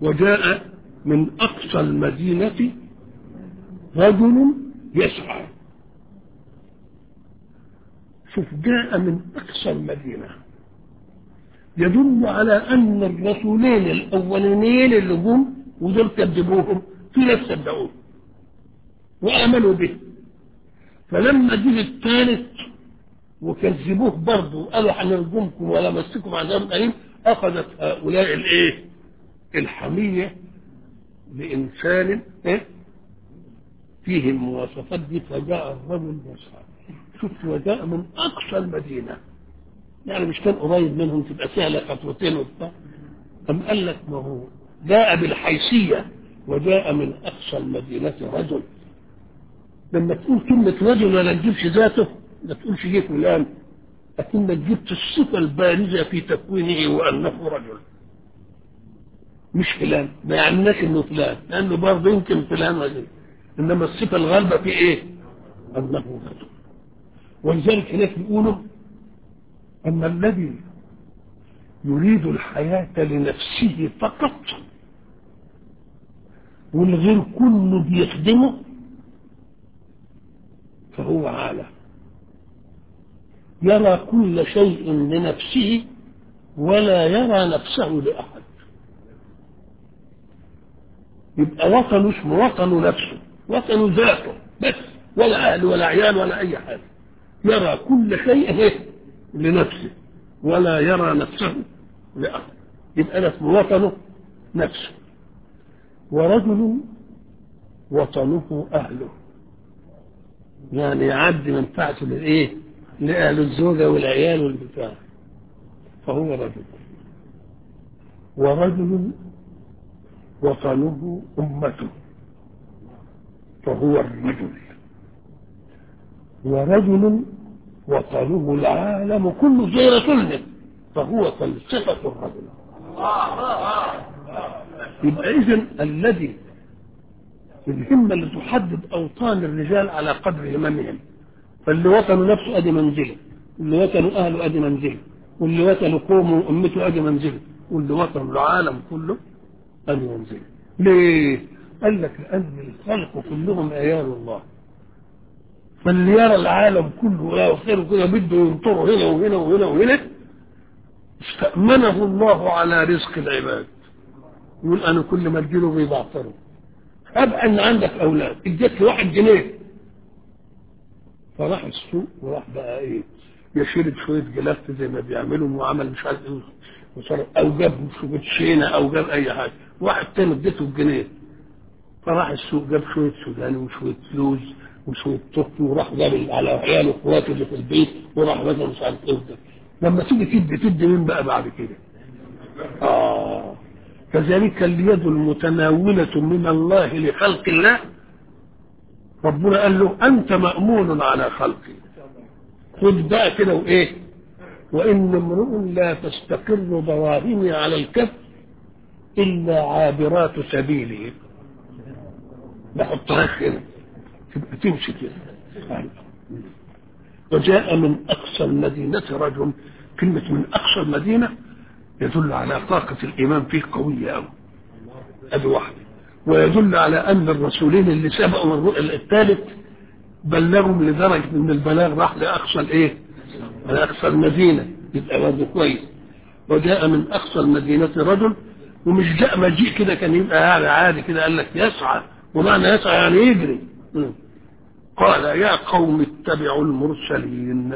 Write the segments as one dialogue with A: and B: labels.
A: وجاء من أقصى المدينة رجل يسعى شوف جاء من أقصى المدينة يدل على أن الرسولين الأولين اللي جم ودول كذبوهم في ناس صدقوه وآمنوا به فلما جه الثالث وكذبوه برضه وقالوا هنرجمكم ولا مسكم عذاب أليم أخذت هؤلاء الإيه؟ الحمية لإنسان إيه؟ فيه المواصفات دي فجاء الرجل يسعى شوف وجاء من أقصى المدينة يعني مش كان قريب منهم تبقى سهلة خطوتين وبتاع أم قال لك ما هو جاء بالحيثية وجاء من أقصى المدينة رجل لما تقول كلمة رجل ولا تجيبش ذاته ما تقولش جه فلان لكنك جبت الصفة البارزة في تكوينه وأنه رجل مش فلان ما يعناش انه فلان لانه برضه يمكن فلان رجل انما الصفة الغالبة في ايه؟ انه رجل ولذلك هناك يقولوا أن الذي يريد الحياة لنفسه فقط والغير كله بيخدمه فهو عالة يرى كل شيء لنفسه ولا يرى نفسه لأحد يبقى وطنه اسمه وطن نفسه وطن ذاته بس ولا أهل ولا عيال ولا أي حاجة يرى كل شيء لنفسه ولا يرى نفسه لأحد يبقى ده اسمه وطنه نفسه ورجل وطنه أهله يعني يعدي منفعته لإيه؟ لأهل الزوجة والعيال والبتاع فهو رجل ورجل وطنه أمته فهو الرجل ورجل وطنه العالم كله زي رسولنا فهو فلسفة الرجل يبقى إذن الذي الهمة اللي تحدد أوطان الرجال على قدر هممهم فاللي وطنه نفسه أدي منزله واللي وطنه أهله أدي منزله واللي وطنه قومه وأمته أدي منزله واللي وطنه العالم كله أدي منزله ليه؟ قال لك لأن الخلق كلهم عيال الله فاللي يرى العالم كله ولا خير كده بده ينطره هنا وهنا وهنا وهنا استأمنه الله على رزق العباد يقول أنا كل ما تجيله بيبعثره أبقى أن عندك أولاد اديت واحد جنيه فراح السوق وراح بقى إيه يشرب شوية جلافة زي ما بيعملوا وعمل مش عارف إيه وصار أو جاب شوية شينة أو جاب أي حاجة واحد تاني اديته الجنيه فراح السوق جاب شوية سوداني وشوية لوز وشوية طفل وراح جاب على عياله واخواته اللي في البيت وراح مثلا مش عارف ايه وده لما تيجي تدي تدي مين بقى بعد كده؟ اه كذلك اليد المتناولة من الله لخلق الله ربنا قال له أنت مأمون على خلقي خد بقى كده وإيه وإن امرؤ لا تستقر ضواهمي على الكف إلا عابرات سبيله نحطها كده تبقى تمشي كده وجاء من أقصى المدينة رجل كلمة من أقصى المدينة يدل على طاقة الإيمان فيه قوية أوي أدي واحدة ويدل على أن الرسولين اللي سبقوا الثالث بلغهم لدرجة أن البلاغ راح لأقصى الإيه؟ لأقصى المدينة يبقى برضه كويس وجاء من أقصى المدينة رجل ومش جاء مجيء كده كان يبقى يعني عادي كده قال لك يسعى ومعنى يسعى يعني يجري قال يا قوم اتبعوا المرسلين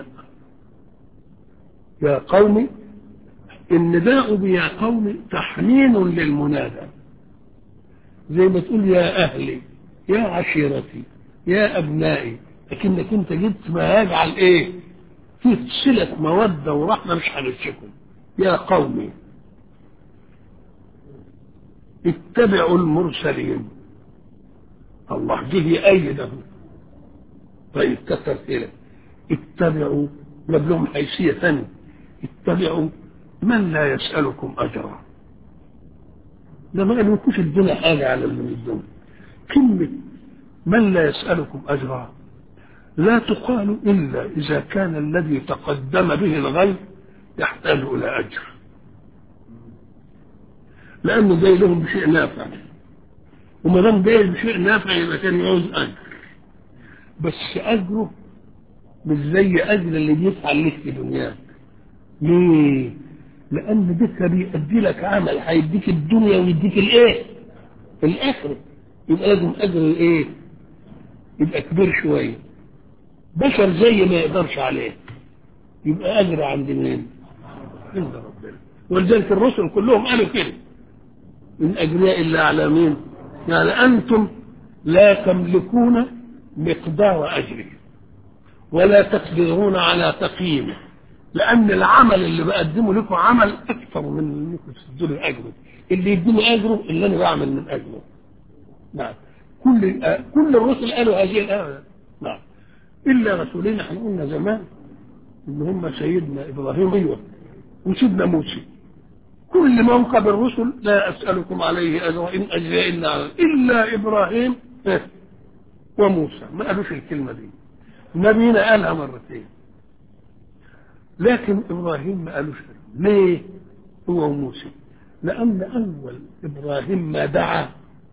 A: يا قوم النداء يا قوم تحنين للمنادى زي ما تقول يا أهلي يا عشيرتي يا أبنائي لكنك أنت جبت ما يجعل إيه فيه صلة مودة ورحمة مش هنسكم يا قومي اتبعوا المرسلين الله جه يأيده طيب كثر كده اتبعوا جاب لهم حيثية ثانية اتبعوا من لا يسألكم أجرا ده ما يملكوش الدنيا حاجة على اللي من الدنيا كلمة من لا يسألكم أجرا لا تقال إلا إذا كان الذي تقدم به الغير يحتاج إلى أجر لانه جاي لهم بشيء نافع وما دام جاي بشيء نافع يبقى كان يعوز اجر بس اجره مش زي اجر اللي بيفعل لك في دنياك ليه؟ لان ده بيأدي لك عمل هيديك الدنيا ويديك الايه؟ الاخره يبقى لازم اجر الايه؟ يبقى كبير شويه بشر زي ما يقدرش عليه يبقى اجر عند مين؟ عند ربنا ولذلك الرسل كلهم قالوا كده من اجرياء الا على مين؟ يعني انتم لا تملكون مقدار اجره ولا تقدرون على تقييمه لان العمل اللي بقدمه لكم عمل اكثر من انكم تسدوا اجره اللي يديني اجره اللي انا بعمل من اجره نعم كل كل الرسل قالوا هذه الايه نعم الا رسولين احنا قلنا زمان ان هم سيدنا ابراهيم ايوه وسيدنا موسى كل موكب الرسل لا اسالكم عليه اجرا ان اجري الا على الا ابراهيم وموسى ما قالوش الكلمه دي نبينا قالها مرتين لكن ابراهيم ما قالوش ليه هو وموسى لان اول ابراهيم ما دعا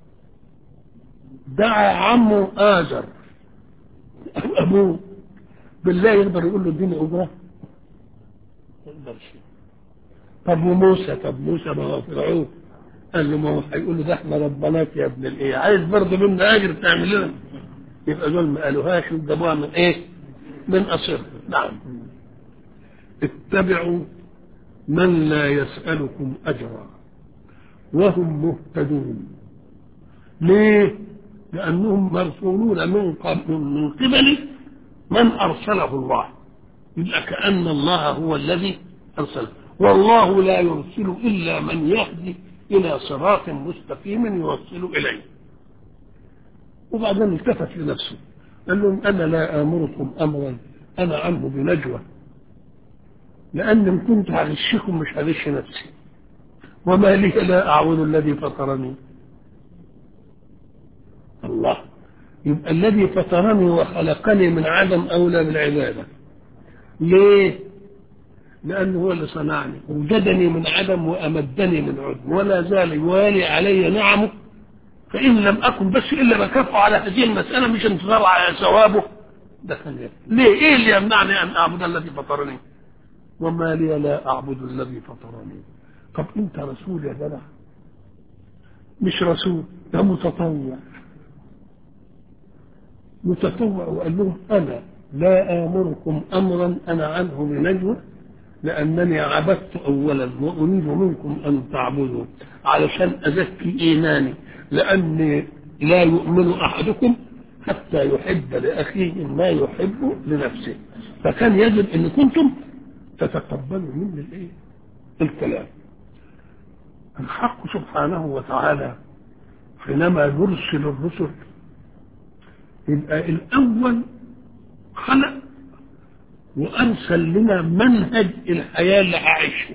A: دعا عمه آزر أبوه بالله يقدر يقول له اديني أجرة ما يقدرش طب وموسى طب موسى ما هو فرعون قال له ما هو هيقول له ده احنا ربناك يا ابن الايه عايز برضه منا اجر تعمل لنا يبقى دول ما قالوهاش وجابوها من ايه؟ من اصر نعم اتبعوا من لا يسألكم أجرا وهم مهتدون ليه؟ لأنهم مرسولون من قبل من قبل من أرسله الله يبقى كأن الله هو الذي أرسله والله لا يرسل إلا من يهدي إلى صراط مستقيم يوصل إليه وبعدين التفت لنفسه قال لهم أنا لا آمركم أمرا أنا عنه بنجوى لأن إن كنت هغشكم مش هغش نفسي وما لي لا أعبد الذي فطرني الله يبقى الذي فطرني وخلقني من عدم أولى بالعبادة ليه؟ لأنه هو اللي صنعني وجدني من عدم وأمدني من عدم ولا زال يوالي علي نعمه فإن لم أكن بس إلا بكافئه على هذه المسألة مش انتظار على ثوابه ده كان ليه؟ إيه اللي يمنعني أن أعبد الذي فطرني؟ وما لي لا أعبد الذي فطرني طب أنت رسول يا جدع مش رسول ده متطوع متطوع وقال لهم أنا لا آمركم أمرا أنا عنه بنجوى لأنني عبدت أولا وأريد منكم أن تعبدوا علشان أزكي إيماني لأن لا يؤمن أحدكم حتى يحب لأخيه ما يحب لنفسه فكان يجب أن كنتم تتقبلوا مني الإيه؟ الكلام الحق سبحانه وتعالى حينما يرسل الرسل يبقى الأول خلق وأرسل لنا منهج الحياة اللي هعيشها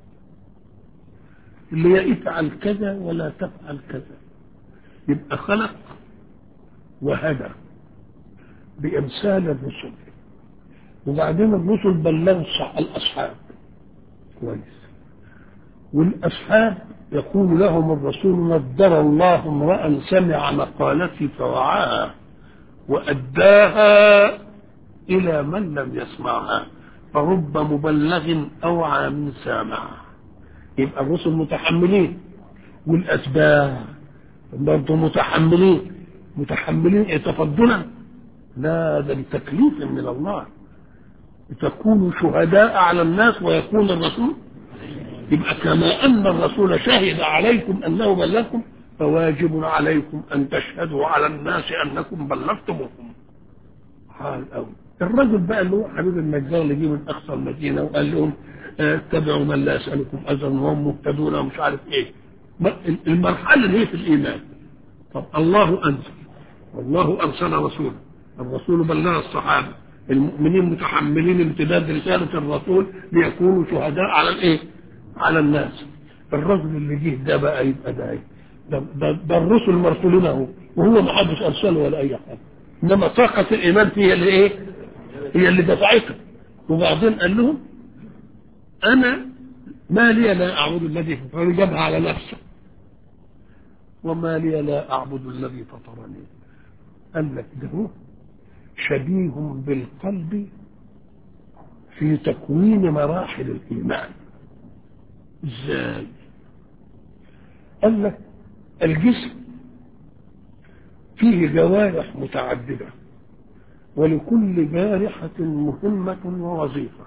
A: اللي هي افعل كذا ولا تفعل كذا يبقى خلق وهدى بإرسال الرسل وبعدين الرسل بلغوا الأصحاب كويس والأصحاب يقول لهم الرسول نضر الله امرأ سمع مقالتي فوعاها وأداها إلى من لم يسمعها فرب مبلغ أوعى من سامع يبقى الرسل متحملين والأتباع برضه متحملين متحملين إيه تفضلا لا ده بتكليف من الله تكونوا شهداء على الناس ويكون الرسول يبقى كما أن الرسول شهد عليكم أنه بلغكم فواجب عليكم أن تشهدوا على الناس أنكم بلغتموهم حال أول الرجل بقى اللي هو حبيب النجار اللي جه من أقصى المدينة وقال لهم اتبعوا من لا يسألكم أجرا وهم مهتدون ومش عارف إيه المرحلة اللي هي في الإيمان طب الله أنزل والله أرسل رسوله الرسول بلغ الصحابة المؤمنين متحملين امتداد رسالة الرسول ليكونوا شهداء على الإيه؟ على الناس الرجل اللي جه ده بقى يبقى ده ايه ده, ده, ده الرسل مرسولين اهو وهو ما حدش ارسله ولا اي حاجه انما طاقه الايمان هي اللي ايه هي اللي دفعته وبعدين قال لهم انا ما لي لا اعبد الذي فطرني جابها على نفسه وما لي لا أعبد الذي فطرني قال لك ده هو شبيه بالقلب في تكوين مراحل الإيمان ازاي قال لك الجسم فيه جوارح متعددة ولكل جارحة مهمة ووظيفة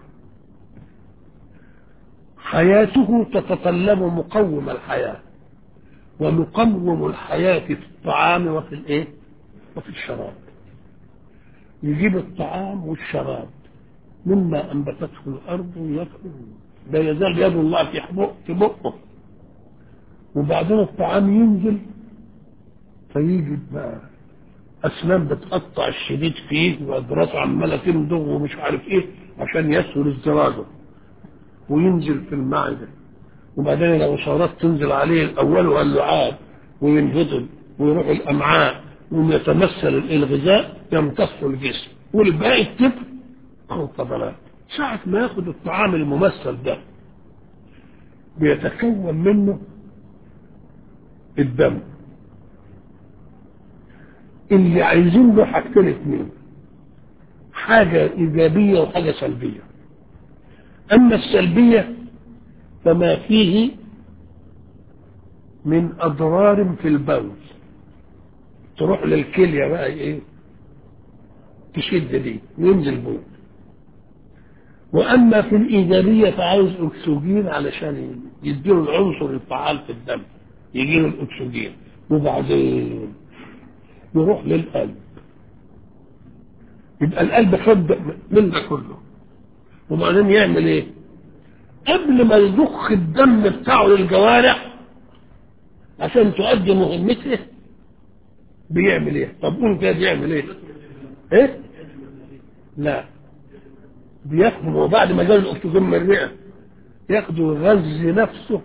A: حياته تتطلب مقوم الحياة ومقوم الحياة في الطعام وفي الايه وفي الشراب يجيب الطعام والشراب مما انبتته الارض ويأكل لا يزال يد الله في بق في بقه وبعدين الطعام ينزل فيجد بقى اسنان بتقطع الشديد فيه واضراس عماله تمضغ ومش عارف ايه عشان يسهل الزواجه وينزل في المعده وبعدين العصارات تنزل عليه الاول واللعاب وينهضم ويروح الامعاء ويتمثل الغذاء يمتص الجسم والباقي التبر او الفضلات ساعة ما ياخد الطعام الممثل ده بيتكون منه الدم اللي عايزين له حاجتين اتنين حاجة إيجابية وحاجة سلبية أما السلبية فما فيه من أضرار في البول تروح للكلية بقى إيه تشد دي وينزل بول وأما في الإيجابية فعاوز أكسجين علشان يديله العنصر الفعال في الدم يجيله الأكسجين وبعدين يروح للقلب يبقى القلب خد من ده كله وبعدين يعمل ايه قبل ما يضخ الدم بتاعه للجوارح عشان تؤدي مهمته بيعمل ايه طب قول كده بيعمل ايه ايه لا بياخده وبعد ما جاله الاكسجين من الرئه ياخده يغذي نفسه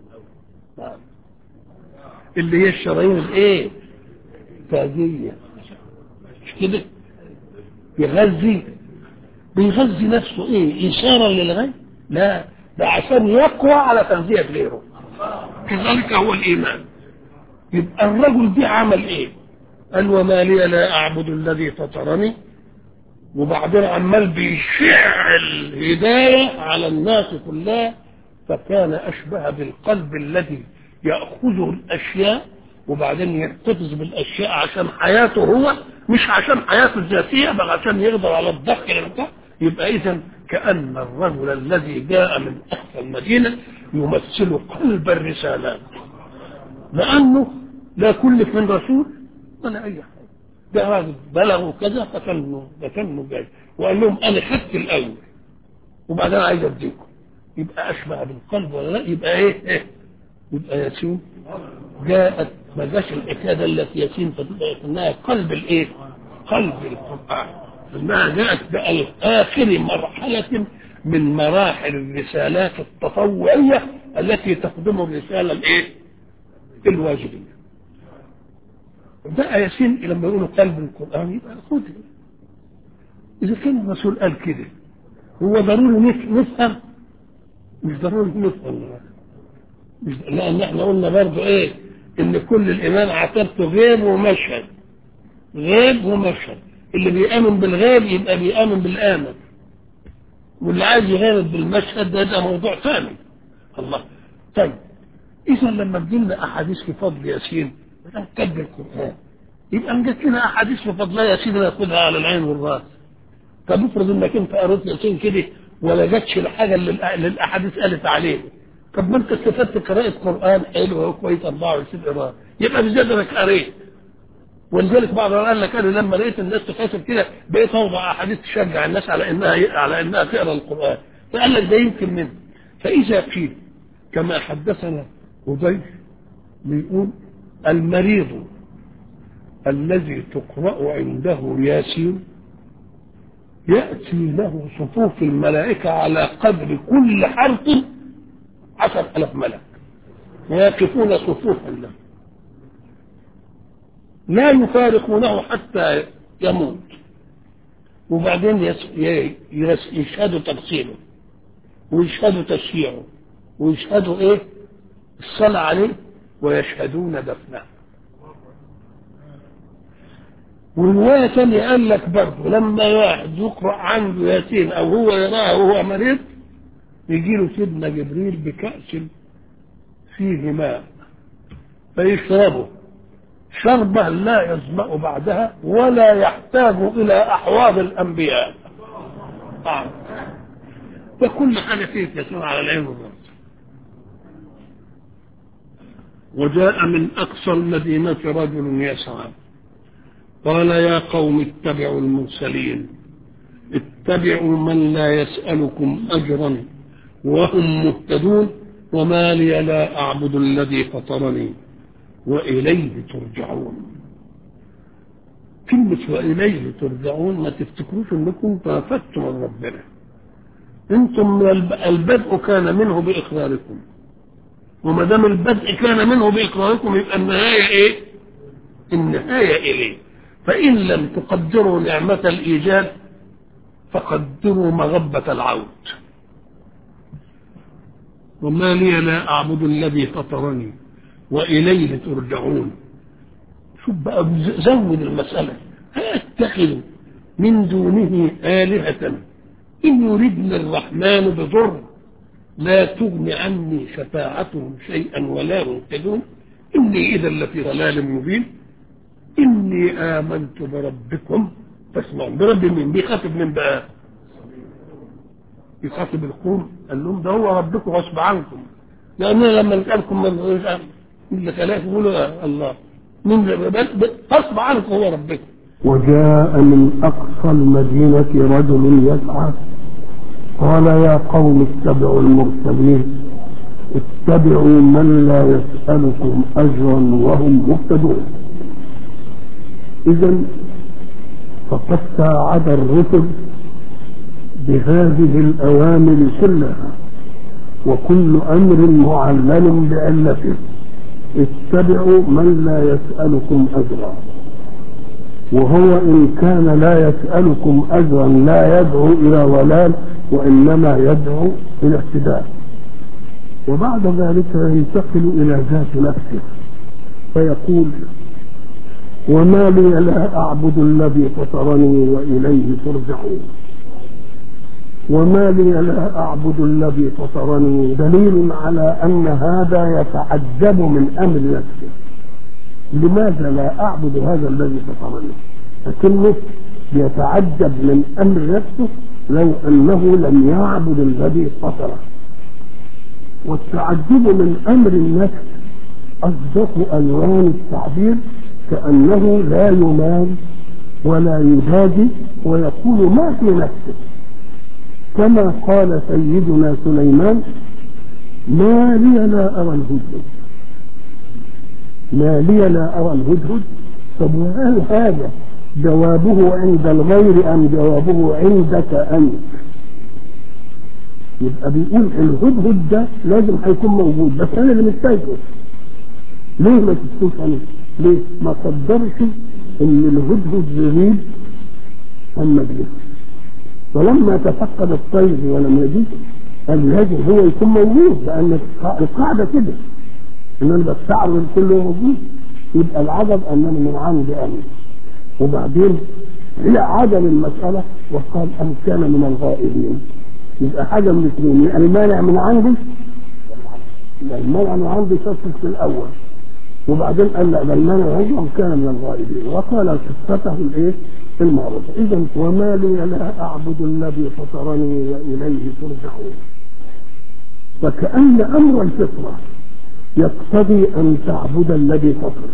A: اللي هي الشرايين الايه تاجيه مش كده يغذي بيغذي نفسه ايه اشاره للغير لا ده عشان يقوى على تغذيه غيره كذلك هو الايمان يبقى الرجل دي عمل ايه قال وما لي لا اعبد الذي فطرني وبعدين عمال بيشع الهدايه على الناس كلها فكان اشبه بالقلب الذي ياخذ الاشياء وبعدين يحتفظ بالاشياء عشان حياته هو مش عشان حياته الذاتيه بل عشان يقدر على الضخ يبقى اذا كان الرجل الذي جاء من اقصى المدينه يمثل قلب الرسالات لانه لا كلف من رسول ولا اي حاجه ده راجل بلغوا كذا فكانه ده كانه جاي وقال لهم انا خدت الاول وبعدين عايز اديكم يبقى اشبه بالقلب ولا لا يبقى ايه, إيه؟ يبقى ياسين جاءت ما جاش الحكايه ده التي ياسين فتبقى انها قلب الايه؟ قلب القران انها جاءت بقى اخر مرحله من مراحل الرسالات التطوعيه التي تخدم الرساله الايه؟ الواجبيه. بقى ياسين لما يقولوا قلب القران يبقى خذ اذا كان الرسول قال كده هو ضروري نفهم مش ضروري نفهم مش لان احنا قلنا برضه ايه ان كل الايمان اعتبرته غيب ومشهد غيب ومشهد اللي بيامن بالغيب يبقى بيامن بالامن واللي عايز يغيب بالمشهد ده ده موضوع ثاني الله طيب اذا لما تجينا احاديث في فضل ياسين كتب القران يبقى ان جت لنا احاديث في فضل ياسين ناخدها على العين والراس طب افرض انك انت قريت ياسين كده ولا جاتش الحاجه اللي الاحاديث قالت عليه طب ما انت استفدت قراءة قرآن حلوة وكويس 24 قراءة يبقى بزيادة انك قريت ولذلك بعض قال لك انا لما لقيت الناس تخاطب كده بقيت اوضع احاديث تشجع الناس على انها على انها تقرا القرآن فقال لك ده يمكن منه فاذا قيل كما حدثنا أبي بيقول المريض الذي تقرأ عنده ياسين يأتي له صفوف الملائكة على قدر كل حرف عشر ألف ملك ويقفون صفوفا له لا يفارقونه حتى يموت وبعدين يس يس يشهدوا تغسيله ويشهدوا تشييعه ويشهدوا ايه الصلاة عليه ويشهدون دفنه ورواية ثانية قال لك برضه لما واحد يقرأ عنده ياسين أو هو يراه وهو مريض يجي له سيدنا جبريل بكأس فيه ماء فيشربه شربة لا يظمأ بعدها ولا يحتاج إلى أحواض الأنبياء آه. فكل حاجة فيه تسمع على العين والرأس وجاء من أقصى المدينة رجل يسعى قال يا قوم اتبعوا المرسلين اتبعوا من لا يسألكم أجرا وهم مهتدون وما لي لا أعبد الذي فطرني وإليه ترجعون كلمة وإليه ترجعون ما تفتكروش انكم تافدتم من ربنا انتم البدء كان منه بإقراركم وما دام البدء كان منه بإقراركم يبقى النهاية إيه؟ النهاية إليه فإن لم تقدروا نعمة الإيجاد فقدروا مغبة العود وما لي لا أعبد الذي فطرني وإليه ترجعون شوف بقى زود المسألة أتخذ من دونه آلهة إن يردني الرحمن بضر لا تغني عني شفاعتهم شيئا ولا ينقذون إني إذا لفي ضلال مبين إني آمنت بربكم فاسمعون برب مين بيخاطب من بقى يخاطب القوم قال لهم ده هو ربكم غصب عنكم لأننا لما نسألكم من إلا ثلاثة يقولوا الله من غصب عنكم هو ربكم
B: وجاء من أقصى المدينة رجل يسعى قال يا قوم اتبعوا المرسلين اتبعوا من لا يسألكم أجرا وهم مهتدون إذا فقد ساعد الرسل بهذه الأوامر كلها وكل أمر معلل بعلته اتبعوا من لا يسألكم أجرا وهو إن كان لا يسألكم أجرا لا يدعو إلى ضلال وإنما يدعو إلى اهتداء وبعد ذلك ينتقل إلى ذات نفسه فيقول وما لي لا أعبد الذي فطرني وإليه ترجعون وما لي لا أعبد الذي فطرني دليل على أن هذا يتعجب من أمر نفسه لماذا لا أعبد هذا الذي فطرني لكنه يتعجب من أمر نفسه لو أنه لم يعبد الذي فطره والتعجب من أمر النفس أصدق ألوان التعبير كأنه لا يمال ولا يجادي ويقول ما في نفسه كما قال سيدنا سليمان ما لي لا أرى الهدهد ما لي لا أرى الهدهد طب وهل هذا جوابه عند الغير أم جوابه عندك أنت يبقى بيقول الهدهد ده لازم هيكون موجود بس أنا اللي مستيقظ ليه ما تسكتوش أنا ليه ما قدرش ان الهدهد يغيب عن مجلسه ولما تفقد الطير ولم يجد قال لازم هو يكون موجود لان القاعده كده ان انا بستعرض كله موجود يبقى العجب انني من عندي انا وبعدين الى عدم المساله وقال ان كان من الغائبين يبقى حاجه من الاثنين يبقى المانع من عندي المانع من عندي شخص في الاول وبعدين قال لا بل من رجل كان من الغائبين وقال قصته الايه المعروفه اذا وما لي لا اعبد الذي فطرني واليه ترجعون فكأن امر الفطره يقتضي ان تعبد الذي فطر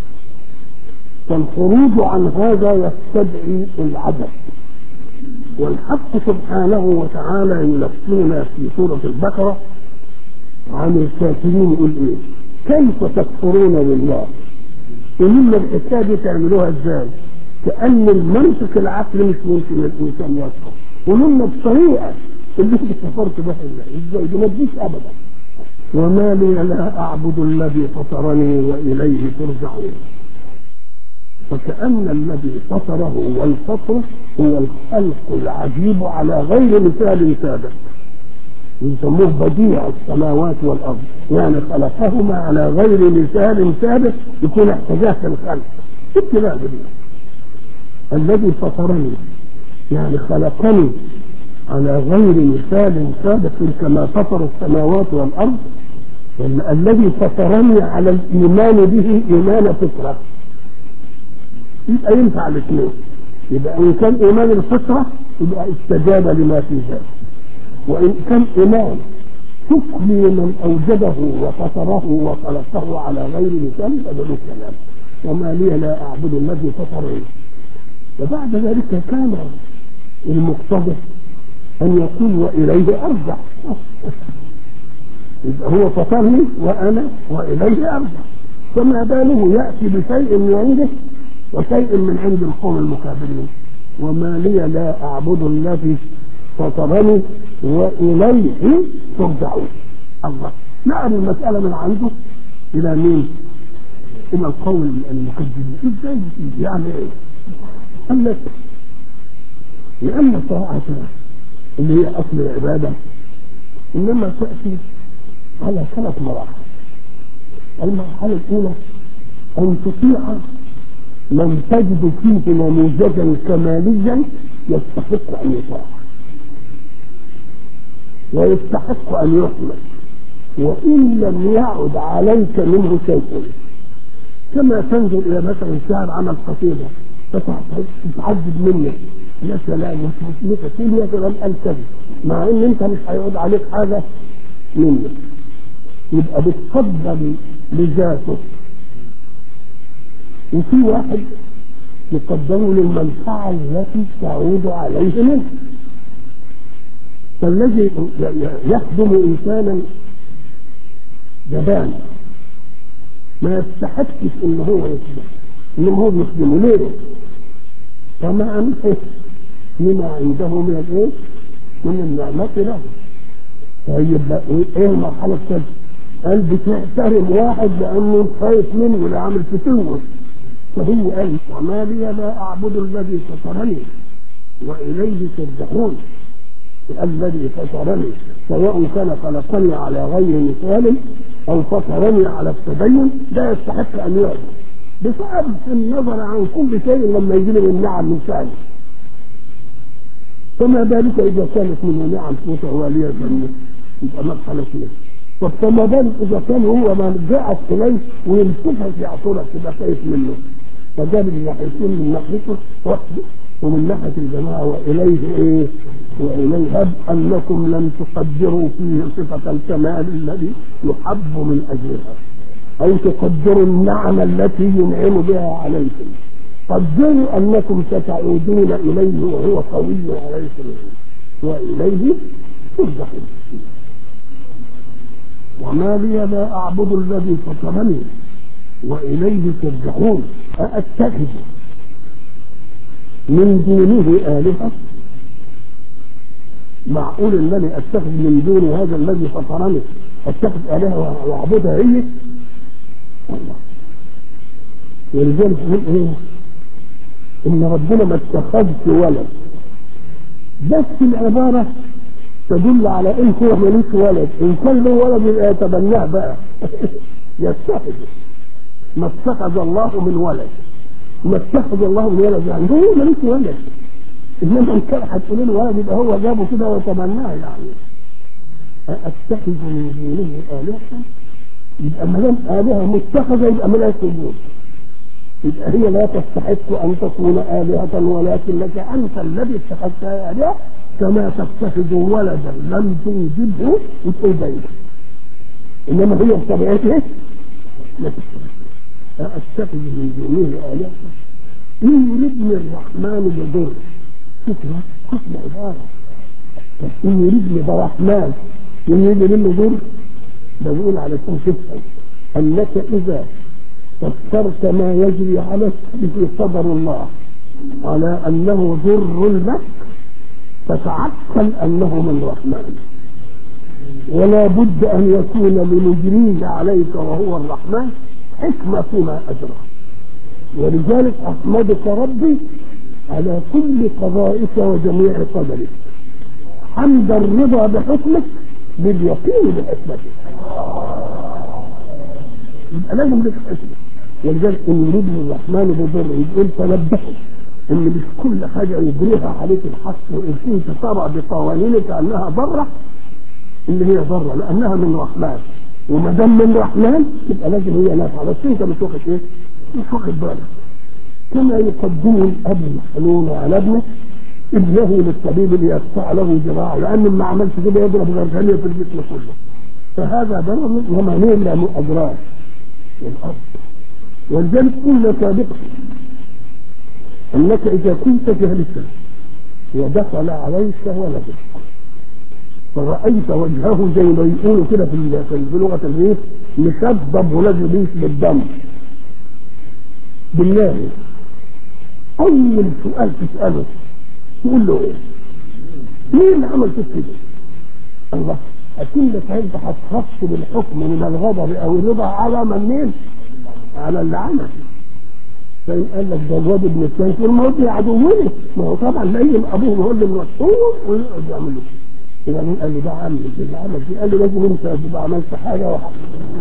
B: فالخروج عن هذا يستدعي العدد والحق سبحانه وتعالى يلقينا في سوره البقره عن الكافرين يقول ايه كيف تكفرون بالله ومن الحكايه دي تعملوها ازاي كان المنطق العقلي مش ممكن الانسان يفهم ومن الطريقه اللي انت كفرت بها ازاي دي ما تجيش ابدا وما لي لا اعبد الذي فطرني واليه ترجعون فكأن الذي فطره والفطر هو الخلق العجيب على غير مثال سابق يسموه بديع السماوات والارض يعني خلقهما على غير مثال سابق يكون احتجاه في الخلق ابتلاء بديع الذي فطرني يعني خلقني على غير مثال سابق كما فطر السماوات والارض ولا الذي فطرني على الايمان به ايمان فطره يبقى ينفع الاثنين يبقى ان كان ايمان الفطره يبقى استجاب لما في ذلك وان كان ايمان تكفي من اوجده وفطره وخلقه على غير مثال فده له كلام وما لي لا اعبد الذي فطرني وبعد ذلك كان المقتضى ان يقول واليه ارجع يبقى هو فطرني وانا واليه ارجع فما باله ياتي بشيء من عنده وشيء من عند القوم المكابرين وما لي لا اعبد الذي فطرني واليه ترجعون الله نقل المساله من عنده الى مين؟ الى القوم المكذبين ازاي يعني ايه؟ قال لك لان الطاعه اللي هي اصل العباده انما تاتي على ثلاث مراحل المرحله الاولى ان تطيع من تجد فيه نموذجا كماليا يستحق ان يطاع ويستحق ان يحمد وان لم يعد عليك منه شيء كما تنظر الى مثلا شاعر عمل قصيده تتعجب منه يا سلام وتثبتك كل يا كلام قال كذا مع ان انت مش هيعود عليك حاجه منه يبقى بتقدم لذاته وفي واحد يقدم للمنفعة التي تعود عليه منه فالذي يخدم إنسانا جبان ما يستحقش إن هو يخدم إن هو يخدمه ليه؟ طمعا لما عنده من الإيه؟ من النعمة له طيب إيه المرحلة الثالثة؟ قال بتحترم واحد لأنه خايف منه ولا عامل فتوة فهو قال وما لي لا أعبد الذي فطرني وإليه ترجعون الذي فطرني سواء كان خلقني على غير مثال أو فطرني على التدين لا يستحق أن يعبد بصرف النظر عن كل شيء لما يجي له النعم من شأنه فما بالك إذا كانت من نعم متوالية يبقى مرحلة اثنين طب فما بالك إذا كان هو ما جاءت إليه ويمسكها في عطولك تبقى خايف منه فجاب من ناحيتين من ناحيته وحده ومن ناحية الجماعة وإليه إيه؟ وإليه هب أنكم لم تقدروا فيه صفة الكمال الذي يحب من أجلها أو تقدروا النعم التي ينعم بها عليكم قدروا أنكم ستعودون إليه وهو قوي عليكم وإليه ترجعون وما لي لا أعبد الذي فطرني وإليه ترجعون أأتخذ من دونه آلهة معقول أنني أتخذ من دون هذا الذي فطرني أتخذ آلهة وأعبدها هي والله ولذلك يقول إيه إن ربنا ما اتخذش ولد بس العبارة تدل على إن هو ملوش ولد إن كان له ولد يبقى يتبناه بقى يتخذ ما اتخذ الله من ولد ما اتخذ الله من ولد يعني هو ملوش ولد انما ان كان هتقول له ولد يبقى هو جابه كده وتمناه يعني اتخذ من دونه الهه يبقى ما دام الهه متخذه يبقى ملهاش وجود يبقى هي لا تستحق ان تكون الهه ولكن لك انت الذي اتخذتها الهه كما تتخذ ولدا لم توجبه وتقول بعيد انما هي بطبيعتها لا تستحق أتخذ من دونه آلهة إن يردني الرحمن بضر شوف حسن عبارة إن يردني برحمن إن يريد منه ضر ده بيقول على تفهم أنك إذا فسرت ما يجري عليك به قدر الله على أنه ضر لك فتعقل أنه من رحمن ولا بد أن يكون لمجريه عليك وهو الرحمن حكمة فيما أجرى ولذلك أحمدك ربي على كل قضائك وجميع قدرك حمد الرضا بحكمك باليقين بحكمتك يبقى لازم لك حكمة ولذلك إن يريد الرحمن بضر يقول تنبهوا ان مش كل حاجه يجريها عليك الحق وان كنت ترى بقوانين كانها ضره اللي هي ضره لانها من رحمن وما دام من رحمن يبقى لازم هي نافعه بس انت مش واخد ايه؟ مش واخد بالك كما يقدم الاب الحنون على ابنه ابنه للطبيب ليقطع له ذراعه لان ما عملش كده يضرب غرغليه في الجسم كله فهذا ضرر وما نيل له اضرار الاب ولذلك قلنا سابقا انك اذا كنت جالسا ودخل عليك ولدك فرأيت وجهه زي ما يقولوا كده في في لغة الريف مشبب ولازم بيش بالدم بالله أول سؤال تسأله تقول له إيه؟ مين اللي عمل فيك كده؟ الله أكنك أنت هتخص بالحكم من الغضب أو الرضا على من مين؟ على اللي عمل فإن قال لك ده الواد ابن الثاني تقول ما هو ابني عدووني ما هو طبعا لازم أبوه هو اللي موتوه ويقعد يعمل له يبقى مين قال له ده عمل اللي عمل دي قال له لازم انت تبقى عملت حاجه واحده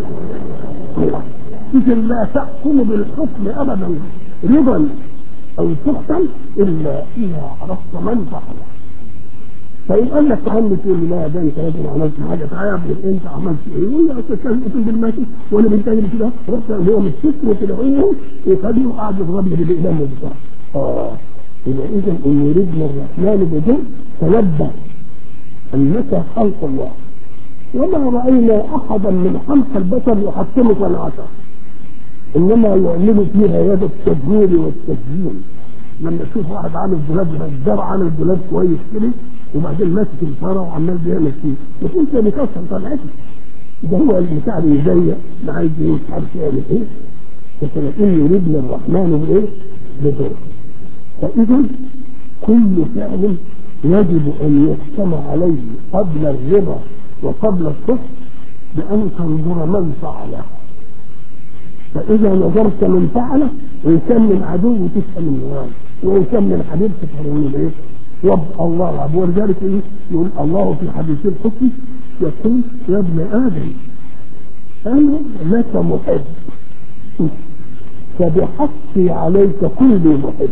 B: اذا لا تحكم بالحكم ابدا رضا او سخطا الا اذا عرفت من فعله فإن قال لك تعمل تقول لا ده انت لازم عملت حاجه تعالى انت عملت ايه؟ يقول لك استاذ قلت بالماشي وانا بنتاجر كده رحت اللي هو مش اسمه كده ايه وخدني وقعد يضربني بالاقلام بتاعه اه يبقى اذا ان يريدنا الرحمن بدون تنبه انك خلق الله وما راينا احدا من خلق البشر يحكم صنعته انما يعلم فيها يد التدمير والتسجيل لما تشوف واحد عامل دولاب نجار عامل دولاب كويس كده وبعدين ماسك الفاره وعمال بيعمل فيه يقول انت بيكسر طلعته ده هو البتاع اللي يضيق ده عايز ايه مش عارف يعمل ايه فسنقول يريدنا الرحمن بايه؟ بدور فاذا كل فعل يجب ان يحكم عليه قبل الرضا وقبل الصدق بان تنظر من فعله فاذا نظرت من فعله وان كان من عدو تسال من وان كان من حبيب تفرون ايه؟ وابقى الله عبد ولذلك إيه؟ يقول الله في حديث القدسي يقول يا ابن ادم انا لك محب فبحقي عليك كل محب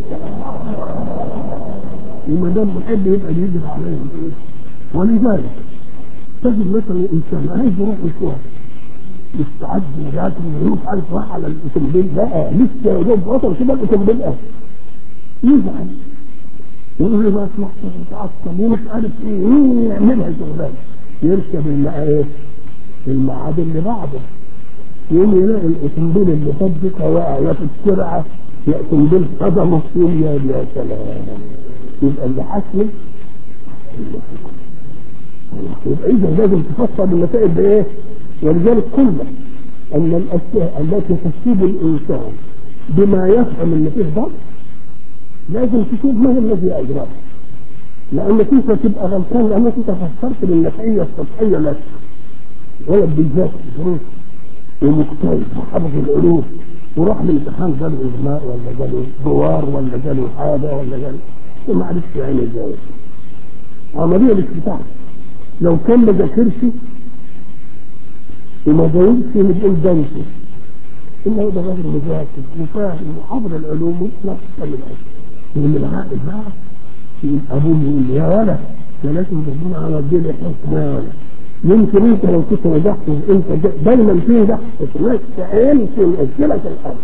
B: وما دام محب يبقى يجب عليه ولذلك تجد مثلا انسان عايز يروح مشوار مستعد وجات ويروح عارف راح على الاوتوموبيل بقى لسه يا دوب وصل كده الاوتوموبيل قال يزعل يقول لي بقى اسمع متعصب ومش عارف ايه يعملها شغلانه يركب المعاد الميعاد اللي بعده يقوم يلاقي الاوتوموبيل اللي صدق واقع يا في السرعه يا اوتوموبيل قدمه يقوم يا يا سلام يبقى اللي حاسمه يبقى اذا لازم تفسر المسائل بايه؟ ولذلك قلنا ان الاشياء التي تصيب الانسان بما يفهم ان فيه ضغط لازم تشوف ما الذي اجراه لانك انت تبقى غلطان لانك انت فسرت بالنفعيه السطحيه لك ولد بالذات دروس ومجتهد وحفظ العلوم وراح الامتحان جاله اغماء ولا جاله دوار ولا جاله حاجه ولا جاله وما عرفش يعني ازاي عمليه مش بتاعته لو كان ما ذاكرش وما جاوبش نقول دنسه إلا هو ده راجل مذاكر وفاهم وحافظ العلوم ويطلع يعمل من العقل بقى ابوه يقول لي يا ولد ده لازم ربنا على الدين حكم يا ولد يمكن انت لو كنت نجحت انت دايما في ده بس يمكن اجلك الارض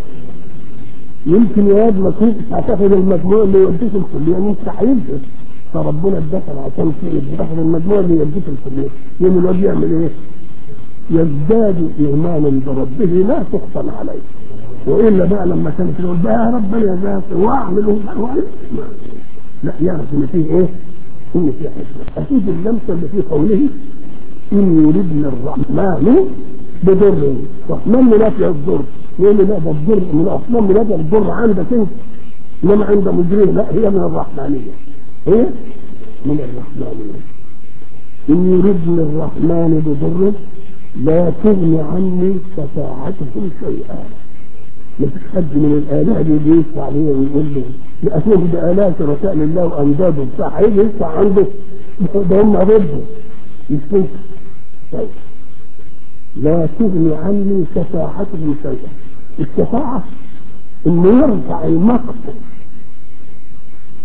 B: يمكن يا واد ما كنتش هتاخد المجموع اللي يوديك الكليه مش هيدرس فربنا اتدخل عشان كده تاخد المجموع اللي يوديك الكليه يوم الواد يعمل ايه؟ يزداد ايمانا بربه لا تقسم عليه والا بقى لما كان يقول بقى يا رب انا ذاكر واعمل لا يعرف ان فيه ايه؟ ان فيه حكمه اكيد اللمسه اللي في قوله ان يردنا الرحمن بضر رحمن منافع الضر يقول لي لا ده الضر من اصلا منافع الضر عندك انت انما عند مجرم لا هي من الرحمانيه هي من الرحمانيه ان يردنا الرحمن بضر لا تغني عني شفاعتهم شيئا ما فيش حد من الآلهة دي بيدفع عليه ويقول له لأسوه بآلهة شركاء لله وأنداده بتاع هيجي يدفع عنده ده هم ضده مش كده طيب لا تغني عني شفاعتهم شيئا الشفاعة إنه يرفع المقت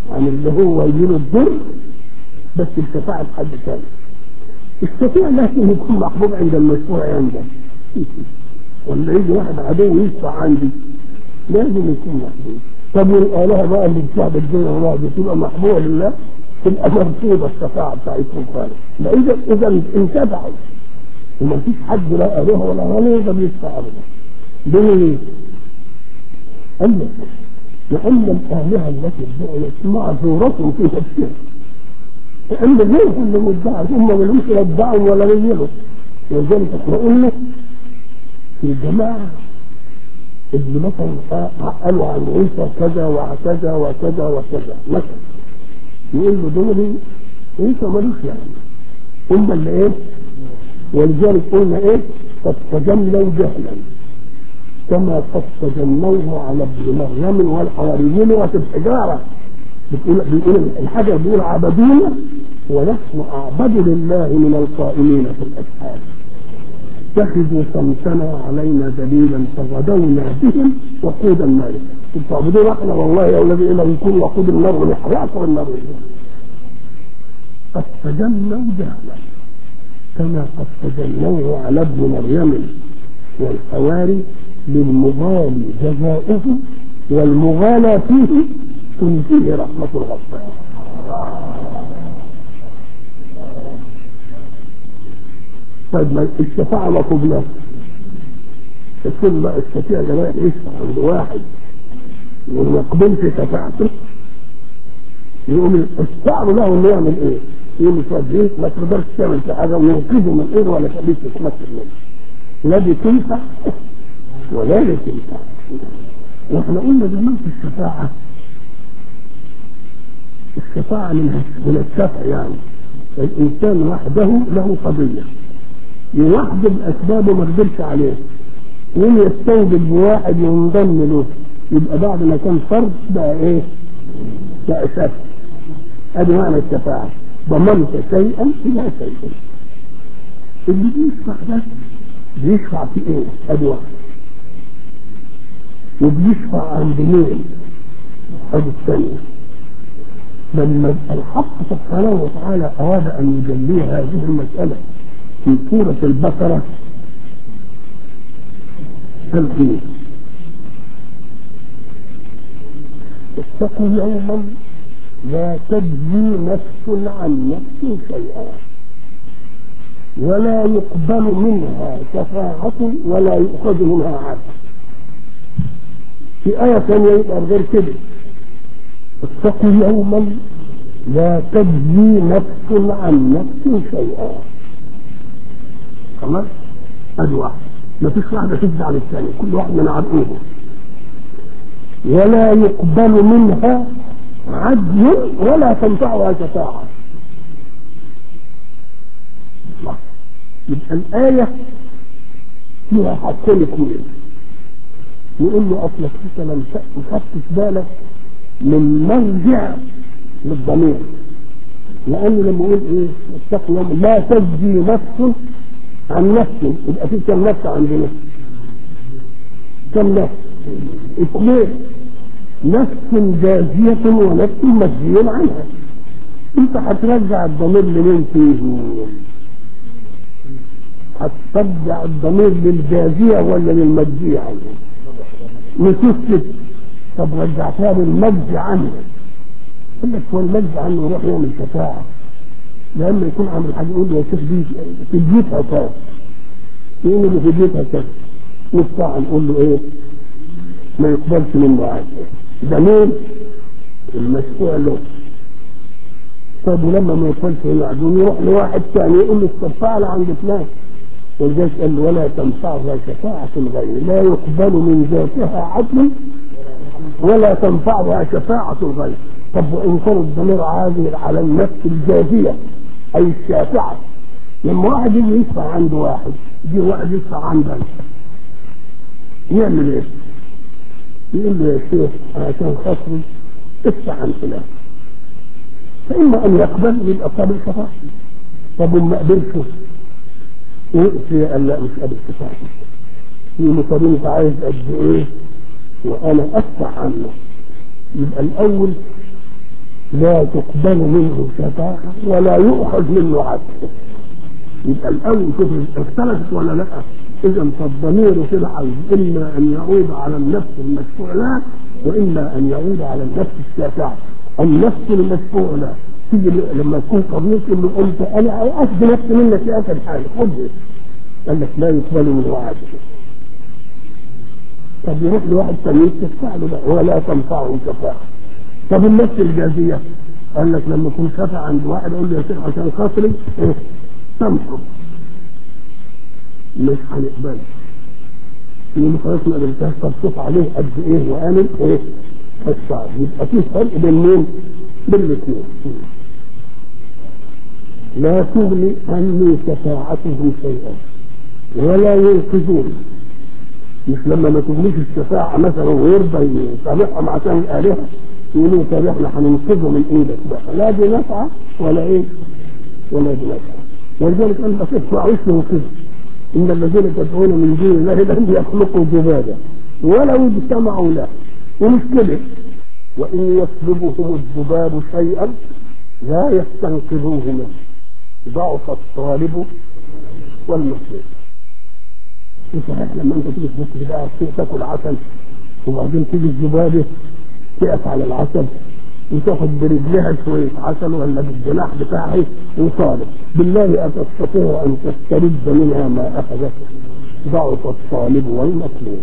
B: عن اللي هو يجيله الضر بس بشفاعة حد ثاني الشفيع لازم يكون محبوب عند المشروع عندك ولا يجي واحد عدو يدفع عندي لازم يكون محبوب طب والآلهة بقى اللي بتعبد الدنيا ولا بتبقى محبوبة لله تبقى مرفوضة الشفاعة بتاعتهم خالص ده إذا إذا انتفعوا وما فيش حد لا آلهة ولا ولا يقدر يدفع أبدا ليه؟ قال لك لأن الآلهة التي ادعيت معذورة في نفسها لأن غيرهم اللي مدعى هم ما لهمش لا ادعوا ولا غيروا ولذلك احنا قلنا في الجماعة اللي مثلا قالوا عن عيسى كذا وكذا وكذا وكذا مثلا يقول له دول عيسى ملوش يعني هم اللي ايه ولذلك قلنا ايه قد تجملوا جهلا كما قد تجملوه على ابن مريم والحواريين وتبحجاره بتقول بيقول الحجر بيقول عبدونا ونحن اعبد لله من القائمين في الاسحار اتخذوا صمتنا علينا دليلا فغدونا بهم وقود النار تعبدون احنا والله يا اولاد الى نكون وقود النار ونحرقكم النار قد تجنوا جهلا كما قد تجنوه على ابن مريم والحواري للمغالي جزاؤه والمغالى فيه تنتهي رحمة الغفار طيب الشفاعة ما قبلها يكون بقى الشفيع ده رايح يشفع عند واحد وما يقبلش شفاعته يقوم الصعب له انه يعمل ايه؟ يقوم يتوجه ما تقدرش تعمل في حاجه وينقذه من ايده ولا تخليك تتمثل منه لا دي تنفع ولا دي تنفع واحنا قلنا زمان في الشفاعه الشفاعه من من الشفع يعني الانسان وحده له قضيه يوحد باسبابه ما قدرش عليه وين يستوجب بواحد ينضم له يبقى بعد ما كان فرد بقى ايه؟ بقى شفع ادي معنى الشفاعه ضمنت شيئا الى شيء اللي بيشفع ده بيشفع في ايه؟ ادي واحد وبيشفع عند مين؟ ادي الثانيه لما الحق سبحانه وتعالى اراد ان يجلي هذه المساله في سوره البقره قال ايه؟ اتقوا يوما لا تجزي نفس عن نفس شيئا ولا يقبل منها شفاعة ولا يؤخذ منها عدل في آية ثانية يبقى غير كده اتقوا يوما لا تجزي نفس عن نفس شيئا خلاص ادي واحد ما فيش واحدة تجزي عن الثانية كل واحد من عرقوه ولا يقبل منها عدل ولا تنفعها شفاعة يبقى الآية فيها حاجتين اثنين يقول له أصلك أنت لم تخفف بالك من مرجع للضمير لأنه لما يقول إيه اتقوا يوم لا تجزي نفس عن نفس يبقى في كم نفس عندنا كم نفس اثنين نفس جازية ونفس مجزي عنها انت هترجع الضمير لمين فيه هترجع الضمير للجازية ولا للمجزية عنها نسكت طب رجعتها للمجزي عنها يقول لك هو المجزي عنه يروح يعمل شفاعة لما يكون عامل حاجة يقول له يا شيخ دي في بيتها كذا يقول له في بيتها كذا نفتح نقول له ايه ما يقبلش منه عادي ده مين؟ المشفوع له طب ولما ما يقبلش منه عادي يروح لواحد ثاني يقول له الشفاعة اللي عند فلان ولذلك قال له ولا تنفعها شفاعة الغير لا يقبل من ذاتها عدل ولا تنفعها شفاعة الغير طب وإن كان الضمير عازل على النفس الجازية أي الشافعة لما واحد يجي يدفع عند واحد يجي واحد يدفع عندك يعمل ايه؟ يقول له يا شيخ عشان خاطري ادفع عن فلان فإما أن يقبل يبقى قابل شفاعة طب وما قبلش يقفي قال لا مش قابل شفاعة يقول طب أنت عايز قد إيه؟ وأنا أدفع عنه يبقى الأول لا تقبل منه شفاعة ولا يؤخذ منه عدل يبقى الأول شوف اختلفت ولا لا إذا فالضمير في العين إما أن يعود على النفس المشفوع لها وإما أن يعود على النفس الشافعة النفس المشفوع لها تيجي لما تكون قضية اللي قلت أنا أفدي نفسي منك يا أخي الحال خد قال لك لا يقبل منه عدل طب يروح لواحد ثاني تدفع له بقى ولا تنفعه شفاعة طب النفس الجازية قال لك لما يكون شفع عند واحد اقول له يا شيخ عشان خاطري ايه سامحه مش هنقبل يقول خلاص ما قدرتهاش طب شوف عليه قد ايه وامن ايه ادفع يبقى في فرق بين مين؟ بين الاثنين لا تغني عني شفاعتهم شيئا ولا ينقذون مش لما ما تغنيش الشفاعة مثلا ويرضى يسامحهم عشان الآلهة يقولوا طب احنا هننقذه من ايدك بقى لا دي نفعة ولا ايه ولا دي نفعة ولذلك قال لك اسمعوا اسمه كده ان الذين تدعون من دون الله لن يخلقوا ذبابا ولو اجتمعوا له ومش كده وان يسلبهم الذباب شيئا لا يستنقذوه منه ضعف الطالب والمطلوب صحيح لما انت تيجي تبص كده تاكل عسل وبعدين تيجي الذبابه تقف على العسل وتاخد برجلها شوية عسل ولا بالجناح بتاعها وطالب بالله أتستطيع أن تسترد منها ما أخذت ضعف الطالب والمطلوب